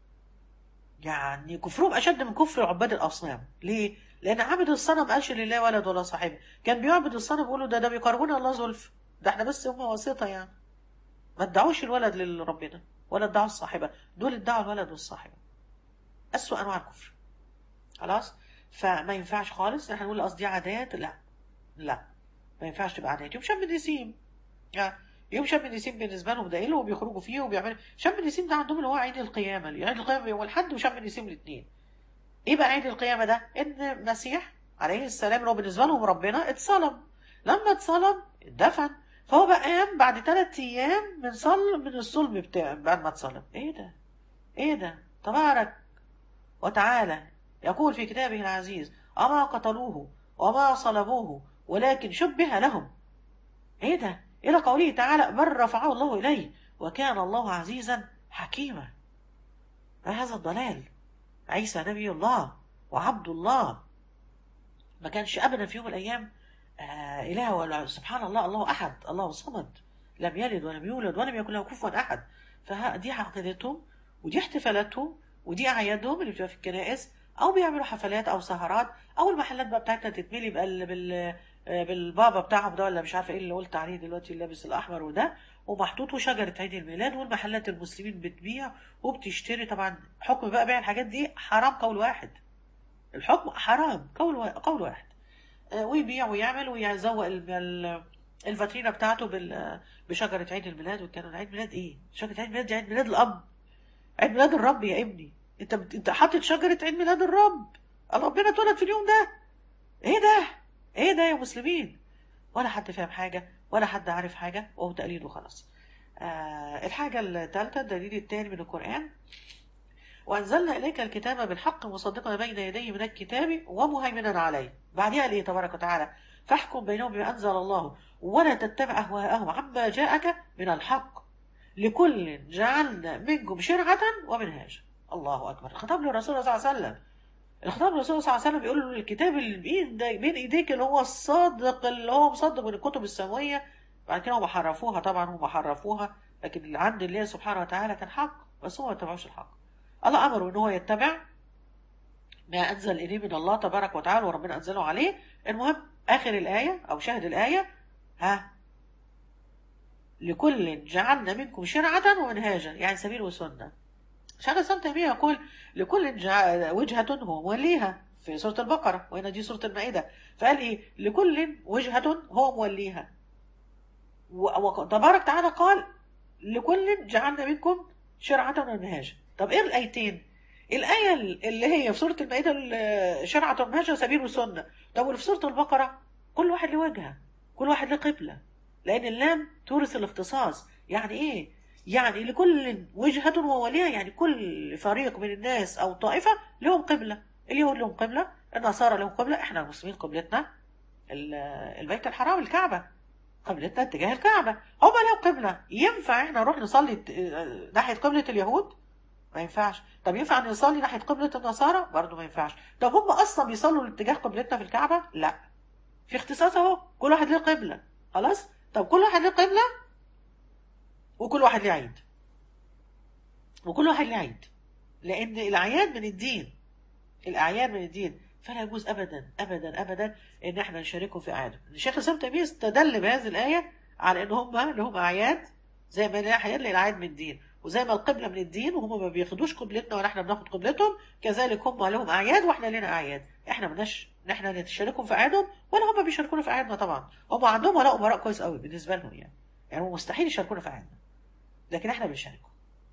Speaker 1: يعني كفرهم أشد من كفر عباد الأصنام ليه؟ لأن عبد الصنم قالش لله ولد ولا صاحب كان بيعبد الصنم بيقولوا ده ده بيقربونا الله زلف ده احنا بس هم واسطة يعني ما ادعوش الولد لربنا ولا ادعوا الصاحبة دول ادعوا الولد والصاحبة أسوأ أنواع الكفر خلاص فما ينفعش خالص احنا نقول قصدي عادات لا لا ما ينفعش تبقى عادات يوم شم النسيم يعني يوم شم النسيم بالنسبه لهم ده ايه اللي هو بيخرجوا فيه وبيعملوا شم النسيم ده عندهم اللي هو عيد القيامه عيد القيامه يوم الاحد وشم النسيم الاثنين ايه بقى عيد القيامه ده ان المسيح عليه السلام اللي هو بالنسبه لهم ربنا اتصلب لما اتصلب اتدفن فهو بقى قام بعد ثلاث ايام من صل من الصلب بتاعه بعد ما اتصلب ايه ده ايه ده تبارك وتعالى يقول في كتابه العزيز أما قتلوه وما صلبوه ولكن شبه لهم ايه ده إلى قوله تعالى بل رفعه الله إليه وكان الله عزيزا حكيما ما هذا الضلال عيسى نبي الله وعبد الله ما كانش أبدا في يوم من الأيام آه إله ولا سبحان الله الله أحد الله صمد لم يلد ولم يولد ولم يكن له كفوا أحد فدي عقيدتهم ودي احتفالاتهم ودي أعيادهم اللي بتبقى في الكنائس او بيعملوا حفلات او سهرات او المحلات بقى بتاعتنا تتملي بال بال بالبابا بتاعهم ده ولا مش عارفه ايه اللي قلت عليه دلوقتي اللابس الاحمر وده ومحطوط وشجره عيد الميلاد والمحلات المسلمين بتبيع وبتشتري طبعا حكم بقى بيع الحاجات دي حرام قول واحد الحكم حرام قول وا- قول واحد آه، ويبيع ويعمل ويزوق ال- ال- الفاترينا بتاعته بال- بشجره عيد الميلاد وكان عيد ميلاد ايه؟ شجره عيد ميلاد دي عيد ميلاد الاب عيد ميلاد الرب يا ابني انت بت... انت حاطط شجره عيد ميلاد الرب ربنا اتولد في اليوم ده ايه ده ايه ده يا مسلمين ولا حد فاهم حاجه ولا حد عارف حاجه وهو تقليد وخلاص آه الحاجه الثالثه الدليل الثاني من القران وانزلنا اليك الكتاب بالحق مصدقا بين يديه من الكتاب ومهيمنا عليه بعدها قال ايه تبارك وتعالى فاحكم بينهم بما انزل الله ولا تتبع اهواءهم عما جاءك من الحق لكل جعلنا منكم شرعه ومنهاجا الله اكبر الخطاب للرسول صلى الله عليه وسلم الخطاب للرسول صلى الله عليه وسلم بيقول له الكتاب اللي بين بين ايديك اللي هو الصادق اللي هو مصدق من الكتب السماويه بعد كده هم حرفوها طبعا هم حرفوها لكن اللي عند الله سبحانه وتعالى كان حق بس هو ما اتبعوش الحق الله امره ان هو يتبع ما انزل اليه من الله تبارك وتعالى وربنا انزله عليه المهم اخر الايه او شاهد الايه ها لكل جعلنا منكم شرعة ومنهاجا يعني سبيل وسنة شيخ الإسلام تيمية يقول لكل جع- وجهة هو موليها في سورة البقرة وهنا دي سورة المائدة فقال إيه لكل وجهة هو موليها و- وتبارك تعالى قال لكل جعلنا منكم شرعة ومنهاجا طب إيه الآيتين الآية اللي هي في سورة المائدة ال- شرعة ومنهاجا سبيل وسنة طب واللي في سورة البقرة كل واحد له وجهة كل واحد له قبلة لأن اللام تورث الاختصاص يعني إيه؟ يعني لكل وجهة ووليها يعني كل فريق من الناس أو طائفة لهم قبلة اليهود لهم قبلة النصارى لهم قبلة إحنا المسلمين قبلتنا ال- البيت الحرام الكعبة قبلتنا اتجاه الكعبه هم لو قبله ينفع احنا نروح نصلي ت- آه، ناحيه قبله اليهود ما ينفعش طب ينفع نصلي ناحيه قبله النصارى برضه ما ينفعش طب هم اصلا بيصلوا لاتجاه قبلتنا في الكعبه لا في اختصاص اهو كل واحد ليه قبله خلاص طب كل واحد ليه قبله وكل واحد ليه عيد وكل واحد ليه عيد لان الاعياد من الدين الاعياد من الدين فلا يجوز ابدا ابدا ابدا ان احنا نشاركهم في اعيادهم الشيخ الاسلام تيميه استدل بهذه الايه على ان هم لهم اعياد زي ما لنا احيان الاعياد من الدين وزي ما القبله من الدين وهم ما بياخدوش قبلتنا ولا احنا بناخد قبلتهم كذلك هم لهم اعياد واحنا لنا اعياد احنا مالناش ان احنا نشاركهم في اعيادهم ولا هم بيشاركونا في اعيادنا طبعا هم عندهم ولاء وبراء كويس قوي بالنسبه لهم يعني يعني هم مستحيل يشاركونا في اعيادنا لكن احنا بنشاركهم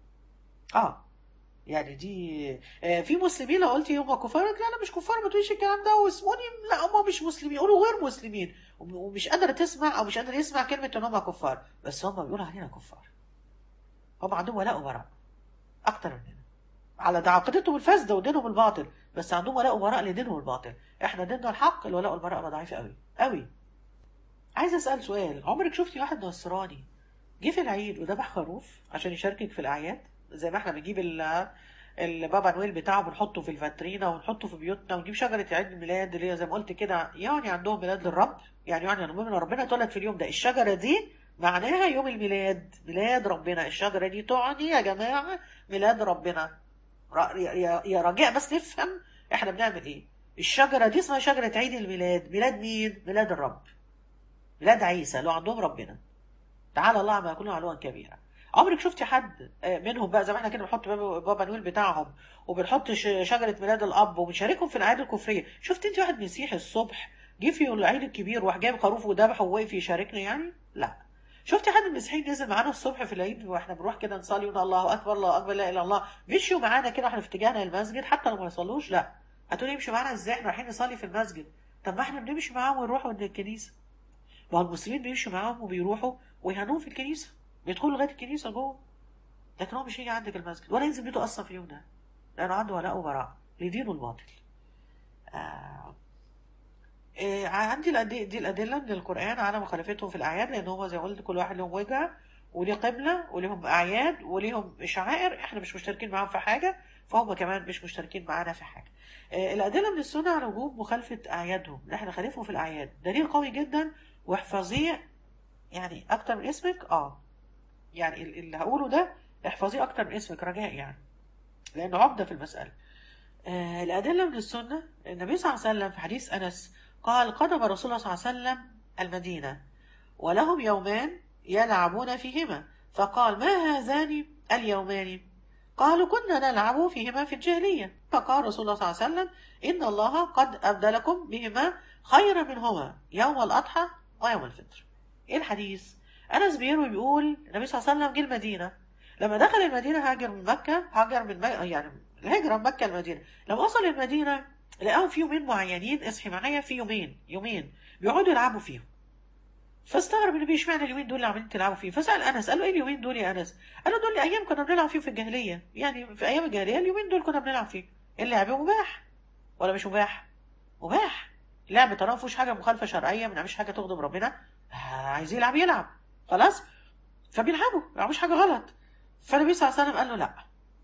Speaker 1: اه يعني دي آه، في مسلمين لو قلتي هم كفار لا انا مش كفار ما تقوليش الكلام ده واسموني لا هم مش مسلمين يقولوا غير مسلمين وم- ومش قادر تسمع او مش قادر يسمع كلمه ان هم كفار بس هم بيقولوا علينا كفار هم عندهم ولاء وبراء اكتر مننا على ده عقيدتهم الفاسده ودينهم الباطل بس عندهم ولاء وبراء لدينهم الباطل احنا ديننا الحق الولاء والبراء بقى ضعيف قوي قوي عايز اسال سؤال عمرك شفتي واحد نصراني جه في العيد وذبح خروف عشان يشاركك في الاعياد زي ما احنا بنجيب ال البابا نويل بتاعه بنحطه في الفاترينا ونحطه في بيوتنا ونجيب شجره عيد الميلاد اللي هي زي ما قلت كده يعني عندهم ميلاد للرب يعني يعني المهم ان ربنا اتولد في اليوم ده الشجره دي معناها يوم الميلاد ميلاد ربنا الشجره دي تعني يا جماعه ميلاد ربنا ر- يا يا رجاء بس نفهم احنا بنعمل ايه الشجره دي اسمها شجره عيد الميلاد ميلاد مين ميلاد الرب ميلاد عيسى لو عندهم ربنا تعالى الله عما يكونوا علوا كبيرا عمرك شفتي حد آه، منهم بقى زي ما احنا كده بنحط بابا بابا نويل بتاعهم وبنحط ش- شجره ميلاد الاب وبنشاركهم في الاعياد الكفريه شفت انت واحد مسيحي الصبح جه في العيد الكبير وراح جايب خروف وذبحه ووقف يشاركنا يعني لا شفتي حد مسيحي نزل معانا الصبح في العيد واحنا بنروح كده نصلي ونقول الله اكبر الله اكبر لا اله الا الله مشوا معانا كده واحنا في اتجاهنا للمسجد حتى لو ما يصلوش لا هتقولي يمشوا معانا ازاي احنا رايحين نصلي في المسجد طب ما احنا بنمشي معاهم ونروح عند الكنيسه ما هو المسلمين بيمشوا معاهم وبيروحوا ويهنوهم في الكنيسه بيدخلوا لغايه الكنيسه جوه لكن هو مش هيجي عندك المسجد ولا ينزل بيته اصلا في اليوم ده لانه عنده ولاء وبراء لدينه الباطل آه. آه عندي الأدلة دي الأدلة من القرآن على مخالفتهم في الأعياد لأن هو زي ما قلت كل واحد لهم وجهة وليه قبلة وليهم أعياد وليهم شعائر إحنا مش مشتركين معاهم في حاجة فهم كمان مش مشتركين معانا في حاجة آه الأدلة من السنة على وجوب مخالفة أعيادهم إن إحنا خالفهم في الأعياد دليل قوي جدا واحفظيه يعني أكتر من اسمك آه يعني ال- اللي هقوله ده احفظيه أكتر من اسمك رجاء يعني لأنه عقدة في المسألة آه، الأدلة من السنة النبي صلى الله عليه وسلم في حديث أنس قال قدم رسول الله صلى الله عليه وسلم المدينة ولهم يومان يلعبون فيهما فقال ما هذان اليومان قالوا كنا نلعب فيهما في الجاهلية فقال رسول الله صلى الله عليه وسلم إن الله قد أبدلكم بهما خيرا منهما يوم الأضحى ويوم الفطر إيه الحديث أنس بيروي بيقول النبي صلى الله عليه وسلم جه المدينة لما دخل المدينة هاجر من مكة هاجر من مكة يعني الهجرة من مكة المدينة لما وصل المدينة لقاهم في يومين معينين اصحي معايا في يومين يومين بيقعدوا يلعبوا فيهم فاستغرب النبي اشمعنى اليومين دول اللي عمالين تلعبوا فيه فسأل أنس قال له ايه اليومين دول يا أنس قال له دول أيام كنا بنلعب فيهم في الجاهلية يعني في أيام الجاهلية اليومين دول كنا بنلعب فيه اللعب مباح ولا مش مباح مباح اللعب طالما مفيهوش حاجة مخالفة شرعية ما نعملش حاجة تغضب ربنا آه، عايز يلعب يلعب خلاص فبيلعبوا ما يعملوش حاجة غلط فالنبي صلى الله عليه وسلم قال له لا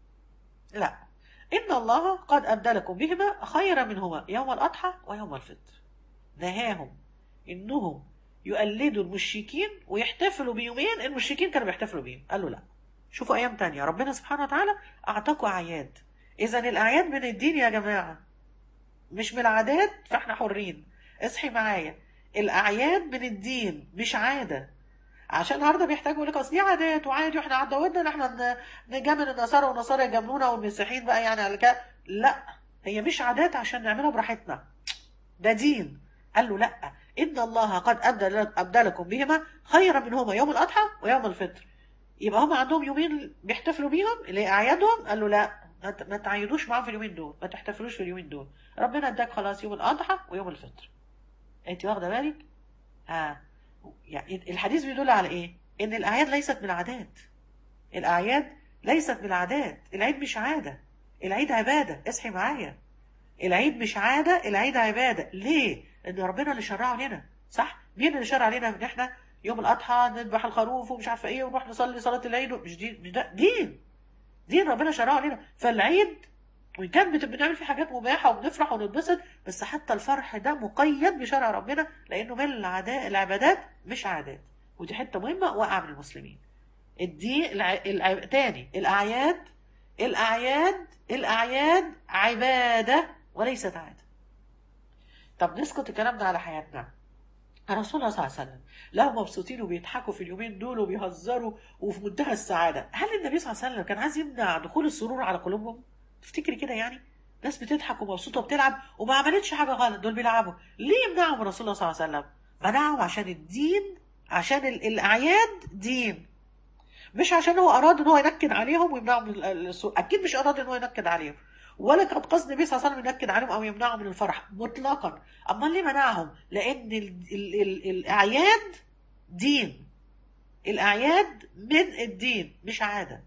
Speaker 1: لا إن الله قد أبدلكم بهما خيرا منهما يوم الأضحى ويوم الفطر نهاهم إنهم يقلدوا المشركين ويحتفلوا بيومين المشركين كانوا بيحتفلوا بيهم قال له لا شوفوا أيام تانية ربنا سبحانه وتعالى أعطاكوا أعياد إذا الأعياد من الدين يا جماعة مش من العادات فإحنا حرين اصحي معايا الأعياد من الدين مش عادة عشان النهارده بيحتاجوا يقول لك اصل دي عادات وعادي واحنا عودنا ان احنا ن- نجامل النصارى والنصارى يجاملونا والمسيحيين بقى يعني على كده لا هي مش عادات عشان نعملها براحتنا ده دين قال له لا ان الله قد ابدل ابدلكم بهما خيرا منهما يوم الاضحى ويوم الفطر يبقى هم عندهم يومين بيحتفلوا بيهم اللي هي اعيادهم قال له لا ما ت- ما تعيدوش معاهم في اليومين دول ما تحتفلوش في اليومين دول ربنا اداك خلاص يوم الاضحى ويوم الفطر انت واخده بالك ها يعني الحديث بيدل على ايه ان الاعياد ليست من العادات الاعياد ليست من العادات العيد مش عاده العيد عباده اصحي معايا العيد مش عاده العيد عباده ليه ان ربنا اللي شرعه لنا صح مين اللي شرع لنا ان احنا يوم الاضحى نذبح الخروف ومش عارفه ايه ونروح نصلي صلاه العيد مش دين مش ده دين دين ربنا شرعه علينا فالعيد وان كان بت- بنعمل فيه حاجات مباحه وبنفرح ونتبسط بس حتى الفرح ده مقيد بشرع ربنا لانه من العادات العبادات مش عادات ودي حته مهمه واقعه من المسلمين الدين الع... الع... تاني الاعياد الاعياد الاعياد عباده وليست عاده طب نسقط الكلام ده على حياتنا رسول الله صلى الله عليه وسلم لو مبسوطين وبيضحكوا في اليومين دول وبيهزروا وفي منتهى السعاده هل النبي صلى الله عليه وسلم كان عايز يمنع دخول السرور على قلوبهم تفتكري كده يعني ناس بتضحك ومبسوطه وبتلعب وما عملتش حاجه غلط دول بيلعبوا ليه يمنعهم رسول الله صلى الله عليه وسلم منعهم عشان الدين عشان ال- الاعياد دين مش عشان هو اراد ان هو ينكد عليهم ويمنعهم من ال- السرور اكيد مش اراد ان هو ينكد عليهم ولا كان قصد النبي صلى الله عليه وسلم ينكد عليهم او يمنعهم من الفرح مطلقا امال ليه منعهم لان ال ال ال الاعياد دين الاعياد من الدين مش عاده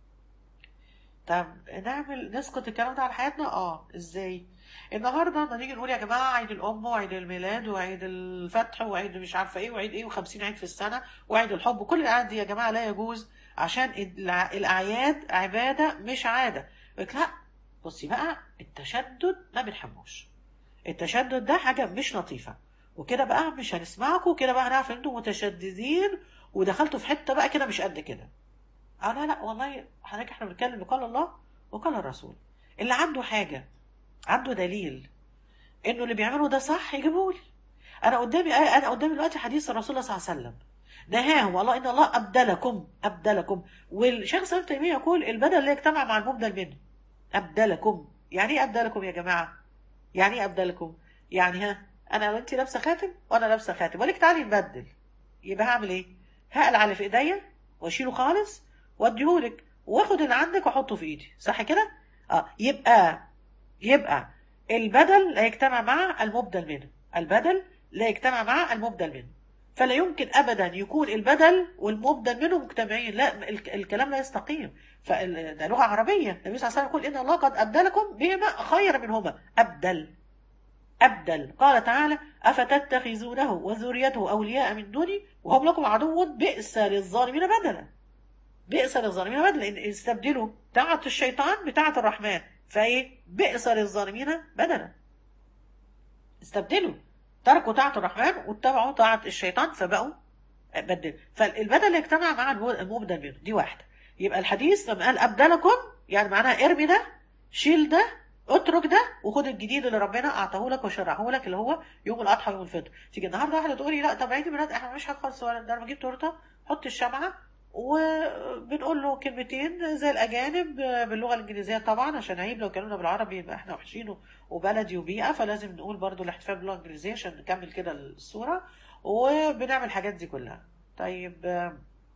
Speaker 1: طب نعمل نسقط الكلام ده على حياتنا اه ازاي النهارده لما نيجي نقول يا جماعه عيد الام وعيد الميلاد وعيد الفتح وعيد مش عارفه ايه وعيد ايه و50 عيد في السنه وعيد الحب وكل الاعياد دي يا جماعه لا يجوز عشان الع- الاعياد عباده مش عاده يقول لك لا بصي بقى التشدد ما بنحبوش التشدد ده حاجه مش لطيفه وكده بقى مش هنسمعكم وكده بقى هنعرف ان انتم متشددين ودخلتوا في حته بقى كده مش قد كده اه لا لا والله حضرتك احنا بنتكلم بقال الله وقال الرسول اللي عنده حاجه عنده دليل انه اللي بيعمله ده صح يجيبه لي انا قدامي انا قدامي دلوقتي حديث الرسول صلى الله عليه وسلم نهاهم والله ان الله ابدلكم ابدلكم والشيخ سلام تيميه يقول البدل اللي يجتمع مع المبدل منه ابدلكم يعني ايه ابدلكم يا جماعه يعني ايه ابدلكم يعني ها انا وانت لابسه خاتم وانا لابسه خاتم ولك تعالي نبدل يبقى هعمل ايه هقلع اللي في ايديا واشيله خالص واديهولك واخد اللي عندك واحطه في ايدي صح كده اه يبقى يبقى البدل لا يجتمع مع المبدل منه البدل لا يجتمع مع المبدل منه فلا يمكن ابدا يكون البدل والمبدل منه مجتمعين لا الك- الكلام لا يستقيم فده لغه عربيه النبي صلى الله عليه وسلم يقول ان الله قد ابدلكم بهما خيرا منهما ابدل أبدل قال تعالى أفتتخذونه وذريته أولياء من دوني وهم لكم عدو بئس للظالمين بدلا بئس للظالمين بدلا إن استبدلوا طاعة الشيطان بطاعة الرحمن فإيه بئس للظالمين بدلا استبدلوا تركوا طاعة الرحمن واتبعوا طاعة الشيطان فبقوا بدل فالبدل يجتمع مع المو- المبدل منه دي واحدة يبقى الحديث لما قال أبدلكم يعني معناها ارمي ده شيل ده اترك ده وخد الجديد اللي ربنا اعطاه لك وشرعه لك اللي هو يوم الاضحى ويوم الفطر تيجي النهارده واحده تقولي لا طب عيد الميلاد احنا مش هنخلص ولا ده انا بجيب تورته حط الشمعه وبنقول له كلمتين زي الاجانب باللغه الانجليزيه طبعا عشان عيب لو كلمنا بالعربي يبقى احنا وحشين وبلدي وبيئه فلازم نقول برضو الاحتفال باللغه الانجليزيه عشان نكمل كده الصوره وبنعمل الحاجات دي كلها طيب آه،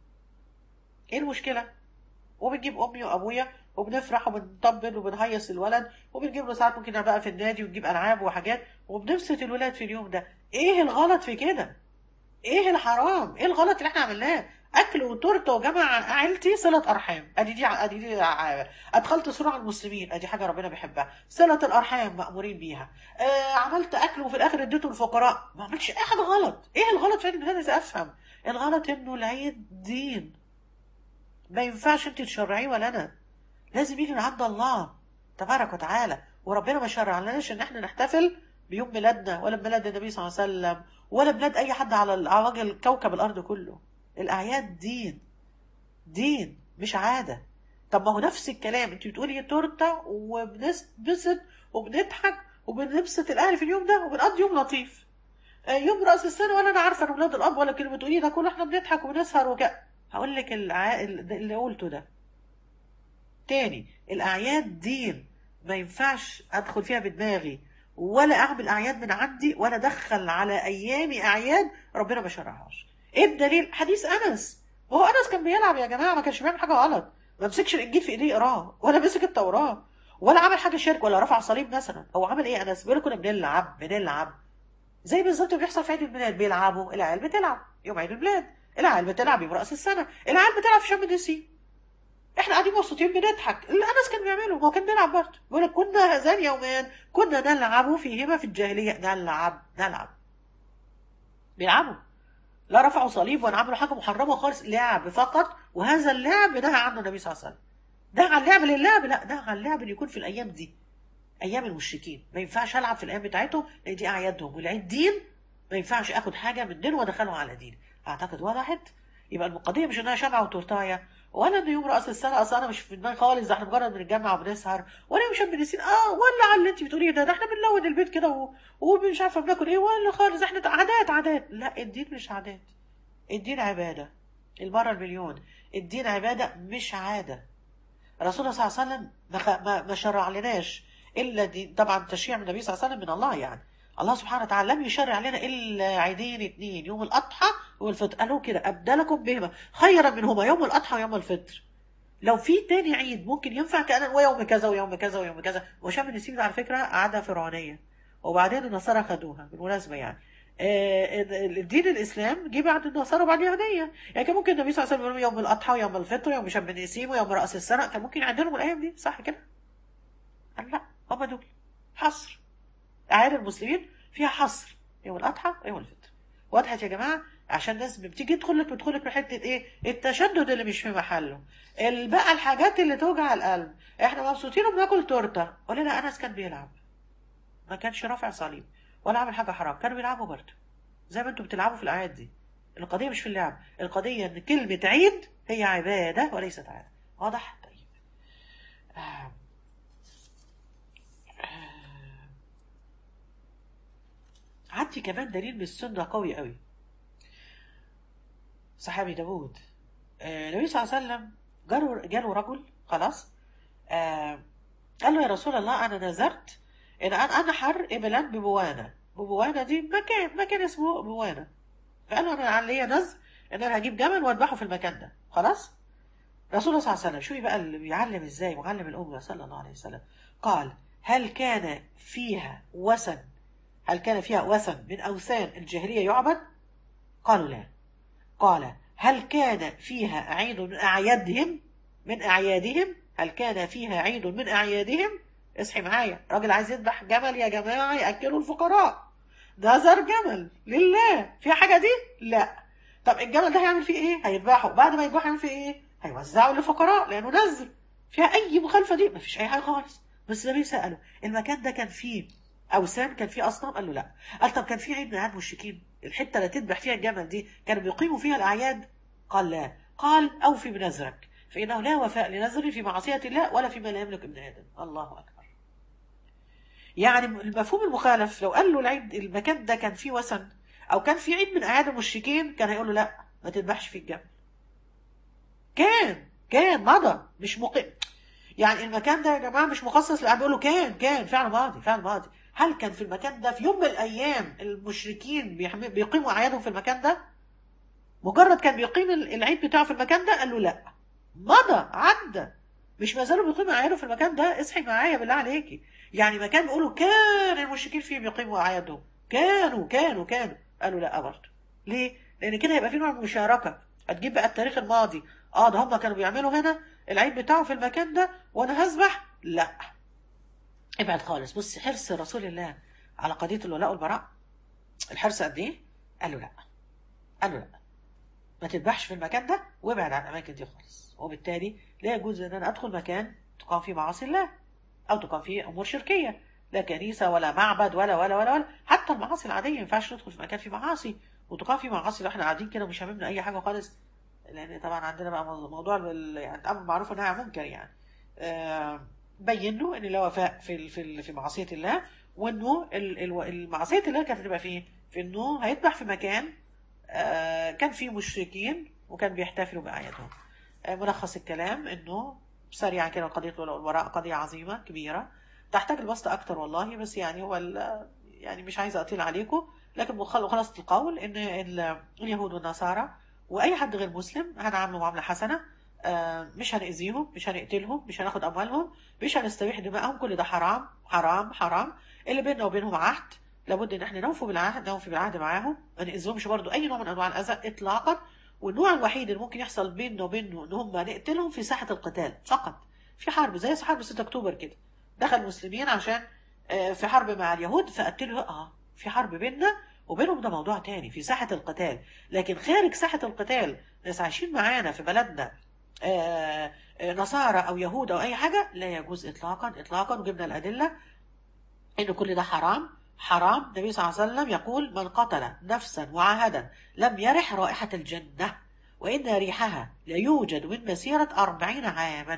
Speaker 1: ايه المشكله وبنجيب امي وابويا وبنفرح وبنطبل وبنهيص الولد وبنجيب له ساعات ممكن بقى في النادي ونجيب العاب وحاجات وبنبسط الولاد في اليوم ده ايه الغلط في كده ايه الحرام ايه الغلط اللي احنا عملناه اكل وتورته وجمع عيلتي صله ارحام ادي دي ادي دي ع- ادخلت سرور على المسلمين ادي حاجه ربنا بيحبها صله الارحام مامورين بيها آه عملت اكل وفي الاخر اديته للفقراء ما عملتش اي حاجه غلط ايه الغلط فين هذا افهم الغلط انه العيد دين ما ينفعش انت تشرعيه ولا انا لازم يجي من عند الله تبارك وتعالى وربنا ما شرع لناش ان احنا نحتفل بيوم ميلادنا ولا بميلاد النبي صلى الله عليه وسلم ولا بميلاد اي حد على على وجه الكوكب الارض كله الاعياد دين دين مش عاده طب ما هو نفس الكلام انت بتقولي تورته وبنبسط وبنضحك وبنبسط الاهل في اليوم ده وبنقضي يوم لطيف آه، يوم راس السنه ولا انا عارفه ان ولاد الاب ولا كلمه بتقولي ده كله احنا بنضحك وبنسهر وكده هقول لك الع... اللي قلته ده تاني الأعياد دين ما ينفعش أدخل فيها بدماغي ولا أعمل أعياد من عندي ولا أدخل على أيامي أعياد ربنا ما شرعهاش إيه الدليل؟ حديث أنس وهو أنس كان بيلعب يا جماعة ما كانش بيعمل حاجة غلط ما مسكش الإنجيل في إيديه يقراه ولا مسك التوراة ولا عمل حاجة شرك ولا رفع صليب مثلا هو عمل إيه أنس؟ بيقول كنا بنلعب بنلعب زي بالظبط اللي بيحصل في عيد الميلاد بيلعبوا العيال بتلعب يوم عيد الميلاد العيال بتلعب يوم رأس السنة العيال بتلعب في شم النسيم احنا قاعدين مبسوطين بنضحك اللي انس كان بيعمله ما هو كان بيلعب برضه بيقول لك كنا هذان يومان كنا نلعب فيهما في الجاهليه نلعب نلعب بيلعبوا لا رفعوا صليب ولا عملوا حاجه محرمه خالص لعب فقط وهذا اللعب نهى عنه النبي صلى الله عليه وسلم نهى عن اللعب للعب لا نهى عن اللعب اللي يكون في الايام دي ايام المشركين ما ينفعش العب في الايام بتاعتهم لان دي اعيادهم والعيد دين ما ينفعش اخد حاجه من دين وادخلها على دين اعتقد وضحت يبقى القضيه مش انها شمعه وتورتايه ولا ان يوم راس السنه اصلا انا مش في دماغي خالص ده احنا مجرد بنتجمع وبنسهر ولا مش بنسين اه ولا على اللي انت بتقوليه ده ده احنا بنلون البيت كده و- ومش عارفه بناكل ايه ولا خالص احنا عادات عادات لا الدين مش عادات الدين عباده المره المليون الدين عباده مش عاده الرسول صلى الله عليه وسلم ما خ- ما ما شرع لناش الا دي طبعا تشريع من النبي صلى الله عليه وسلم من الله يعني الله سبحانه وتعالى لم يشرع لنا الا عيدين اتنين يوم الاضحى والفطر قالوا كده ابدلكم بهما خيرا منهما يوم الاضحى ويوم الفطر لو في تاني عيد ممكن ينفع كان ويوم كذا ويوم كذا ويوم كذا وشام النسيم ده على فكره عاده فرعونيه وبعدين النصارى خدوها بالمناسبه يعني آه، الدين الاسلام جه بعد النصارى وبعد اليهوديه يعني كان ممكن النبي صلى الله عليه وسلم يقول يوم الاضحى ويوم الفطر ويوم شم النسيم ويوم راس السنه كان ممكن يعدلهم الايام دي صح كده؟ قال لا هم دول حصر اعياد المسلمين فيها حصر يوم الاضحى ويوم الفطر وضحت يا جماعه عشان الناس بتيجي تدخل لك بتدخل لك في حته ايه التشدد اللي مش في محله ال- بقى الحاجات اللي توجع القلب احنا مبسوطين وبناكل تورته ولا لا انس كان بيلعب ما كانش رافع صليب ولا عامل حاجه حرام كانوا بيلعبوا برضه زي ما انتم بتلعبوا في الاعياد دي القضيه مش في اللعب القضيه ان كلمه عيد هي عباده وليست عاده واضح طيب آه. آه. عندي كمان دليل من السنه قوي قوي صحابي داوود آه، النبي صلى الله عليه وسلم جاله جاله رجل خلاص آه قال له يا رسول الله انا نذرت ان انا انحر ابلا ببوانه ببوانه دي مكان مكان اسمه بوانه فقال له انا عليا نذر ان انا هجيب جمل واذبحه في المكان ده خلاص رسول الله صلى الله عليه وسلم شوفي بقى اللي بيعلم ازاي معلم الامه صلى الله عليه وسلم قال هل كان فيها وثن هل كان فيها وثن من اوثان الجاهليه يعبد قالوا لا قال هل كان فيها عيد من أعيادهم من أعيادهم هل كان فيها عيد من أعيادهم اصحي معايا راجل عايز يذبح جمل يا جماعة يأكلوا الفقراء ده زر جمل لله فيها حاجة دي لا طب الجمل ده هيعمل فيه ايه هيذبحه بعد ما يذبحه هيعمل فيه ايه هيوزعه للفقراء لأنه نزل فيها أي مخالفة دي مفيش أي حاجة خالص بس النبي سأله المكان ده كان فيه أوثان كان فيه أصنام قال له لا قال طب كان فيه عيد من أعياد مشركين الحتة اللي تذبح فيها الجمل دي كانوا بيقيموا فيها الأعياد قال لا قال أوفي بنذرك فإنه لا وفاء لنذر في معصية الله ولا فيما لا يملك ابن آدم الله أكبر يعني المفهوم المخالف لو قال له العيد المكان ده كان فيه وثن أو كان فيه عيد من أعياد المشركين كان هيقول له لا ما تذبحش فيه الجمل كان كان مضى مش مقيم يعني المكان ده يا جماعة مش مخصص لأحد بيقول له كان كان فعل ماضي فعل ماضي هل كان في المكان ده في يوم من الأيام المشركين بيحم- بيقيموا أعيادهم في المكان ده؟ مجرد كان بيقيم العيد بتاعه في المكان ده قال له لا مضى عدى مش ما زالوا بيقيموا اعيادهم في المكان ده اصحي معايا بالله عليكي يعني مكان بيقولوا كان المشركين فيه بيقيموا اعيادهم كانوا كانوا كانوا قالوا لا برضه ليه؟ لان كده هيبقى في نوع من المشاركه هتجيب بقى التاريخ الماضي اه ده هم كانوا بيعملوا هنا العيد بتاعه في المكان ده وانا هذبح لا ابعد خالص بص حرص رسول الله على قضيه الولاء والبراء الحرص قد ايه؟ قال له لا قال له لا ما تذبحش في المكان ده وابعد عن الاماكن دي خالص وبالتالي لا يجوز ان انا ادخل مكان تقام فيه معاصي الله او تقام فيه امور شركيه لا كنيسه ولا معبد ولا ولا ولا ولا حتى المعاصي العاديه ما ينفعش ندخل في مكان فيه معاصي وتقام فيه معاصي لو احنا قاعدين كده مش هاممنا اي حاجه خالص لان طبعا عندنا بقى موضوع ال- يعني الامر معروف انها منكر يعني آه، بين له ان لا وفاء في ال- في ال- في معصيه الله وانه ال- ال- المعصيه الله كانت هتبقى فيه في انه هيذبح في مكان آه، كان فيه مشركين وكان بيحتفلوا بأعيادهم آه، ملخص الكلام انه سريعا كده قضية الولاء والبراء قضية عظيمة كبيرة تحتاج البسط أكتر والله بس يعني هو ال- يعني مش عايزة أطيل عليكم لكن مخل- خلاصة القول إن ال- اليهود والنصارى وأي حد غير مسلم هنعامله معاملة حسنة آه، مش هنأذيهم مش هنقتلهم مش هناخد أموالهم مش هنستبيح دمائهم كل ده حرام حرام حرام اللي بيننا وبينهم عهد لابد ان احنا نوفي بالعهد نوفي بالعهد معاهم ما نأذيهمش برضو اي نوع من انواع الاذى اطلاقا والنوع الوحيد اللي ممكن يحصل بيننا وبينه ان هم نقتلهم في ساحه القتال فقط في حرب زي حرب 6 اكتوبر كده دخل المسلمين عشان آه، في حرب مع اليهود فقتلوا اه في حرب بيننا وبينهم ده موضوع تاني في ساحة القتال لكن خارج ساحة القتال ناس عايشين معانا في بلدنا آه، آه، نصارى أو يهود أو أي حاجة لا يجوز إطلاقا إطلاقا وجبنا الأدلة إن كل ده حرام حرام النبي صلى الله عليه وسلم يقول من قتل نفسا معاهدا لم يرح رائحة الجنة وإن ريحها ليوجد من مسيرة أربعين عاما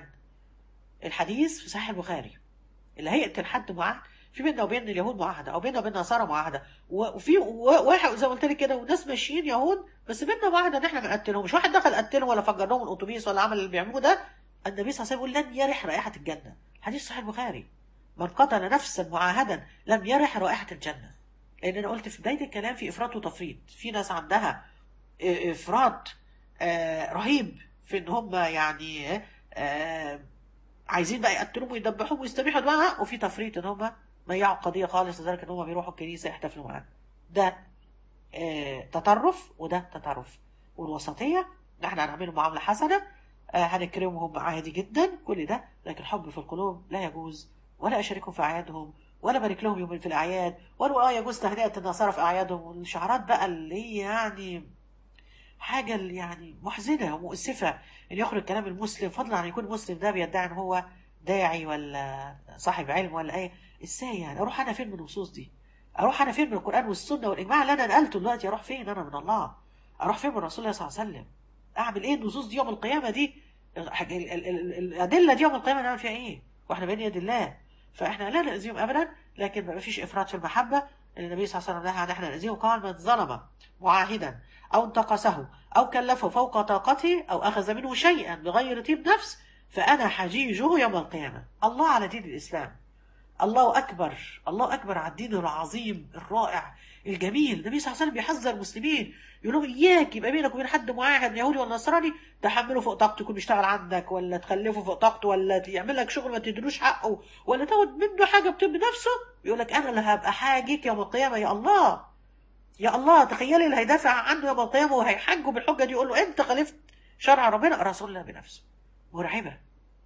Speaker 1: الحديث في صحيح البخاري اللي هيقتل حد معاهد في بيننا وبين اليهود معاهده او بيننا وبين النصارى معاهده و- وفي و- واحد زي ما قلت لك كده وناس ماشيين يهود بس بيننا معاهده ان احنا ما نقتلهم مش واحد دخل قتلهم ولا فجر لهم الاتوبيس ولا عمل اللي بيعملوه ده النبي صلى الله عليه وسلم يقول لن يرح رائحه الجنه حديث صحيح البخاري من قتل نفسا معاهدا لم يرح رائحه الجنه لان انا قلت في بدايه الكلام في افراط وتفريط في ناس عندها اه، افراط آه، رهيب في ان هم يعني آه، عايزين بقى يقتلوهم ويدبحوهم ويستبيحوا دماغها وفي تفريط ان هم ضيعوا القضيه خالص لدرجه ان هم بيروحوا الكنيسه يحتفلوا معاها ده آه، تطرف وده تطرف والوسطيه ان احنا هنعملهم معامله حسنه آه، هنكرمهم عادي جدا كل ده لكن الحب في القلوب لا يجوز ولا اشاركهم في اعيادهم ولا بارك لهم يوم في الاعياد ولا اه يجوز تهنئه النصارى في اعيادهم والشعارات بقى اللي هي يعني حاجه اللي يعني محزنه ومؤسفه ان يخرج كلام المسلم فضلا عن يكون المسلم ده بيدعي ان هو داعي ولا صاحب علم ولا ايه ازاي يعني اروح انا فين من النصوص دي اروح انا فين من القران والسنه والاجماع اللي انا نقلته دلوقتي اروح فين انا من الله اروح فين من رسول الله صلى الله عليه وسلم اعمل ايه النصوص دي يوم القيامه دي الحاجة- ال- ال- ال- الادله دي يوم القيامه نعمل فيها ايه واحنا بين يد الله فاحنا لا نأذيهم ابدا لكن ما فيش افراط في المحبه النبي صلى الله عليه وسلم نهى عن احنا نأذيهم قال من ظلم معاهدا او انتقصه او كلفه فوق طاقته او اخذ منه شيئا بغير طيب نفس فانا حجيجه يوم القيامه الله على دين الاسلام الله اكبر الله اكبر على الدين العظيم الرائع الجميل النبي صلى الله عليه وسلم بيحذر المسلمين يقول لهم اياك يبقى بينك وبين حد معاهد يهودي ولا نصراني تحمله فوق طاقته يكون بيشتغل عندك ولا تخلفه فوق طاقته ولا يعمل لك شغل ما تدلوش حقه ولا تاخد منه حاجه بطب نفسه يقول لك انا اللي هبقى حاجك يوم القيامه يا الله يا الله تخيلي اللي هيدافع عنه يوم القيامه وهيحجه بالحجه دي يقول له انت خالفت شرع ربنا رسول الله بنفسه مرعبه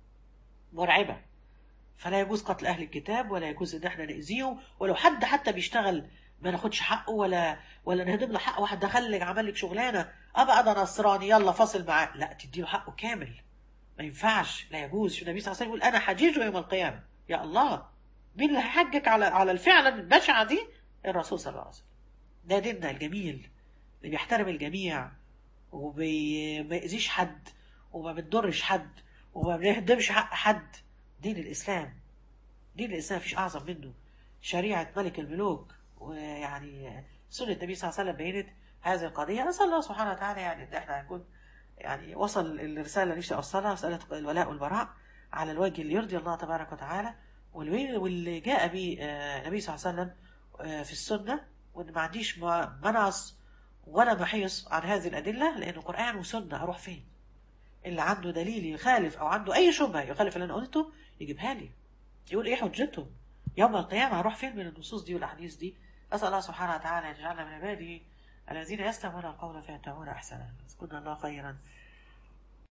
Speaker 1: مرعبه فلا يجوز قتل اهل الكتاب ولا يجوز ان احنا ناذيهم ولو حد حتى بيشتغل ما ناخدش حقه ولا ولا نهدم له حق واحد دخل لك عمل لك شغلانه ابقى ده نصراني يلا فاصل معاه لا تديله حقه كامل ما ينفعش لا يجوز النبي صلى الله عليه وسلم يقول انا حجيجه يوم القيامه يا الله مين اللي هيحجك على على الفعل البشعه دي الرسول صلى الله عليه وسلم ده ديننا الجميل اللي بيحترم الجميع وما يأذيش حد وما بنضرش حد وما بنهدمش حق حد دين الإسلام دين الإسلام مفيش أعظم منه شريعة ملك الملوك ويعني سنة النبي صلى الله عليه وسلم بينت هذه القضية نسأل الله سبحانه وتعالى يعني إن إحنا نكون يعني وصل الرسالة اللي نفسي أوصلها مسألة الولاء والبراء على الوجه اللي يرضي الله تبارك وتعالى والوي- واللي جاء به آه، النبي صلى الله عليه وسلم آه، في السنة وإن ما عنديش ما- منعص ولا محيص عن هذه الأدلة لأنه قرآن وسنة أروح فين اللي عنده دليل يخالف أو عنده أي شبهة يخالف اللي أنا قلته يجيبها لي يقول إيه حجته يوم القيامة هروح فين من النصوص دي والأحاديث دي أسأل الله سبحانه وتعالى أن يجعلنا من عباده الذين يستمعون القول فيتبعون أحسنه جزاكم الله خيرا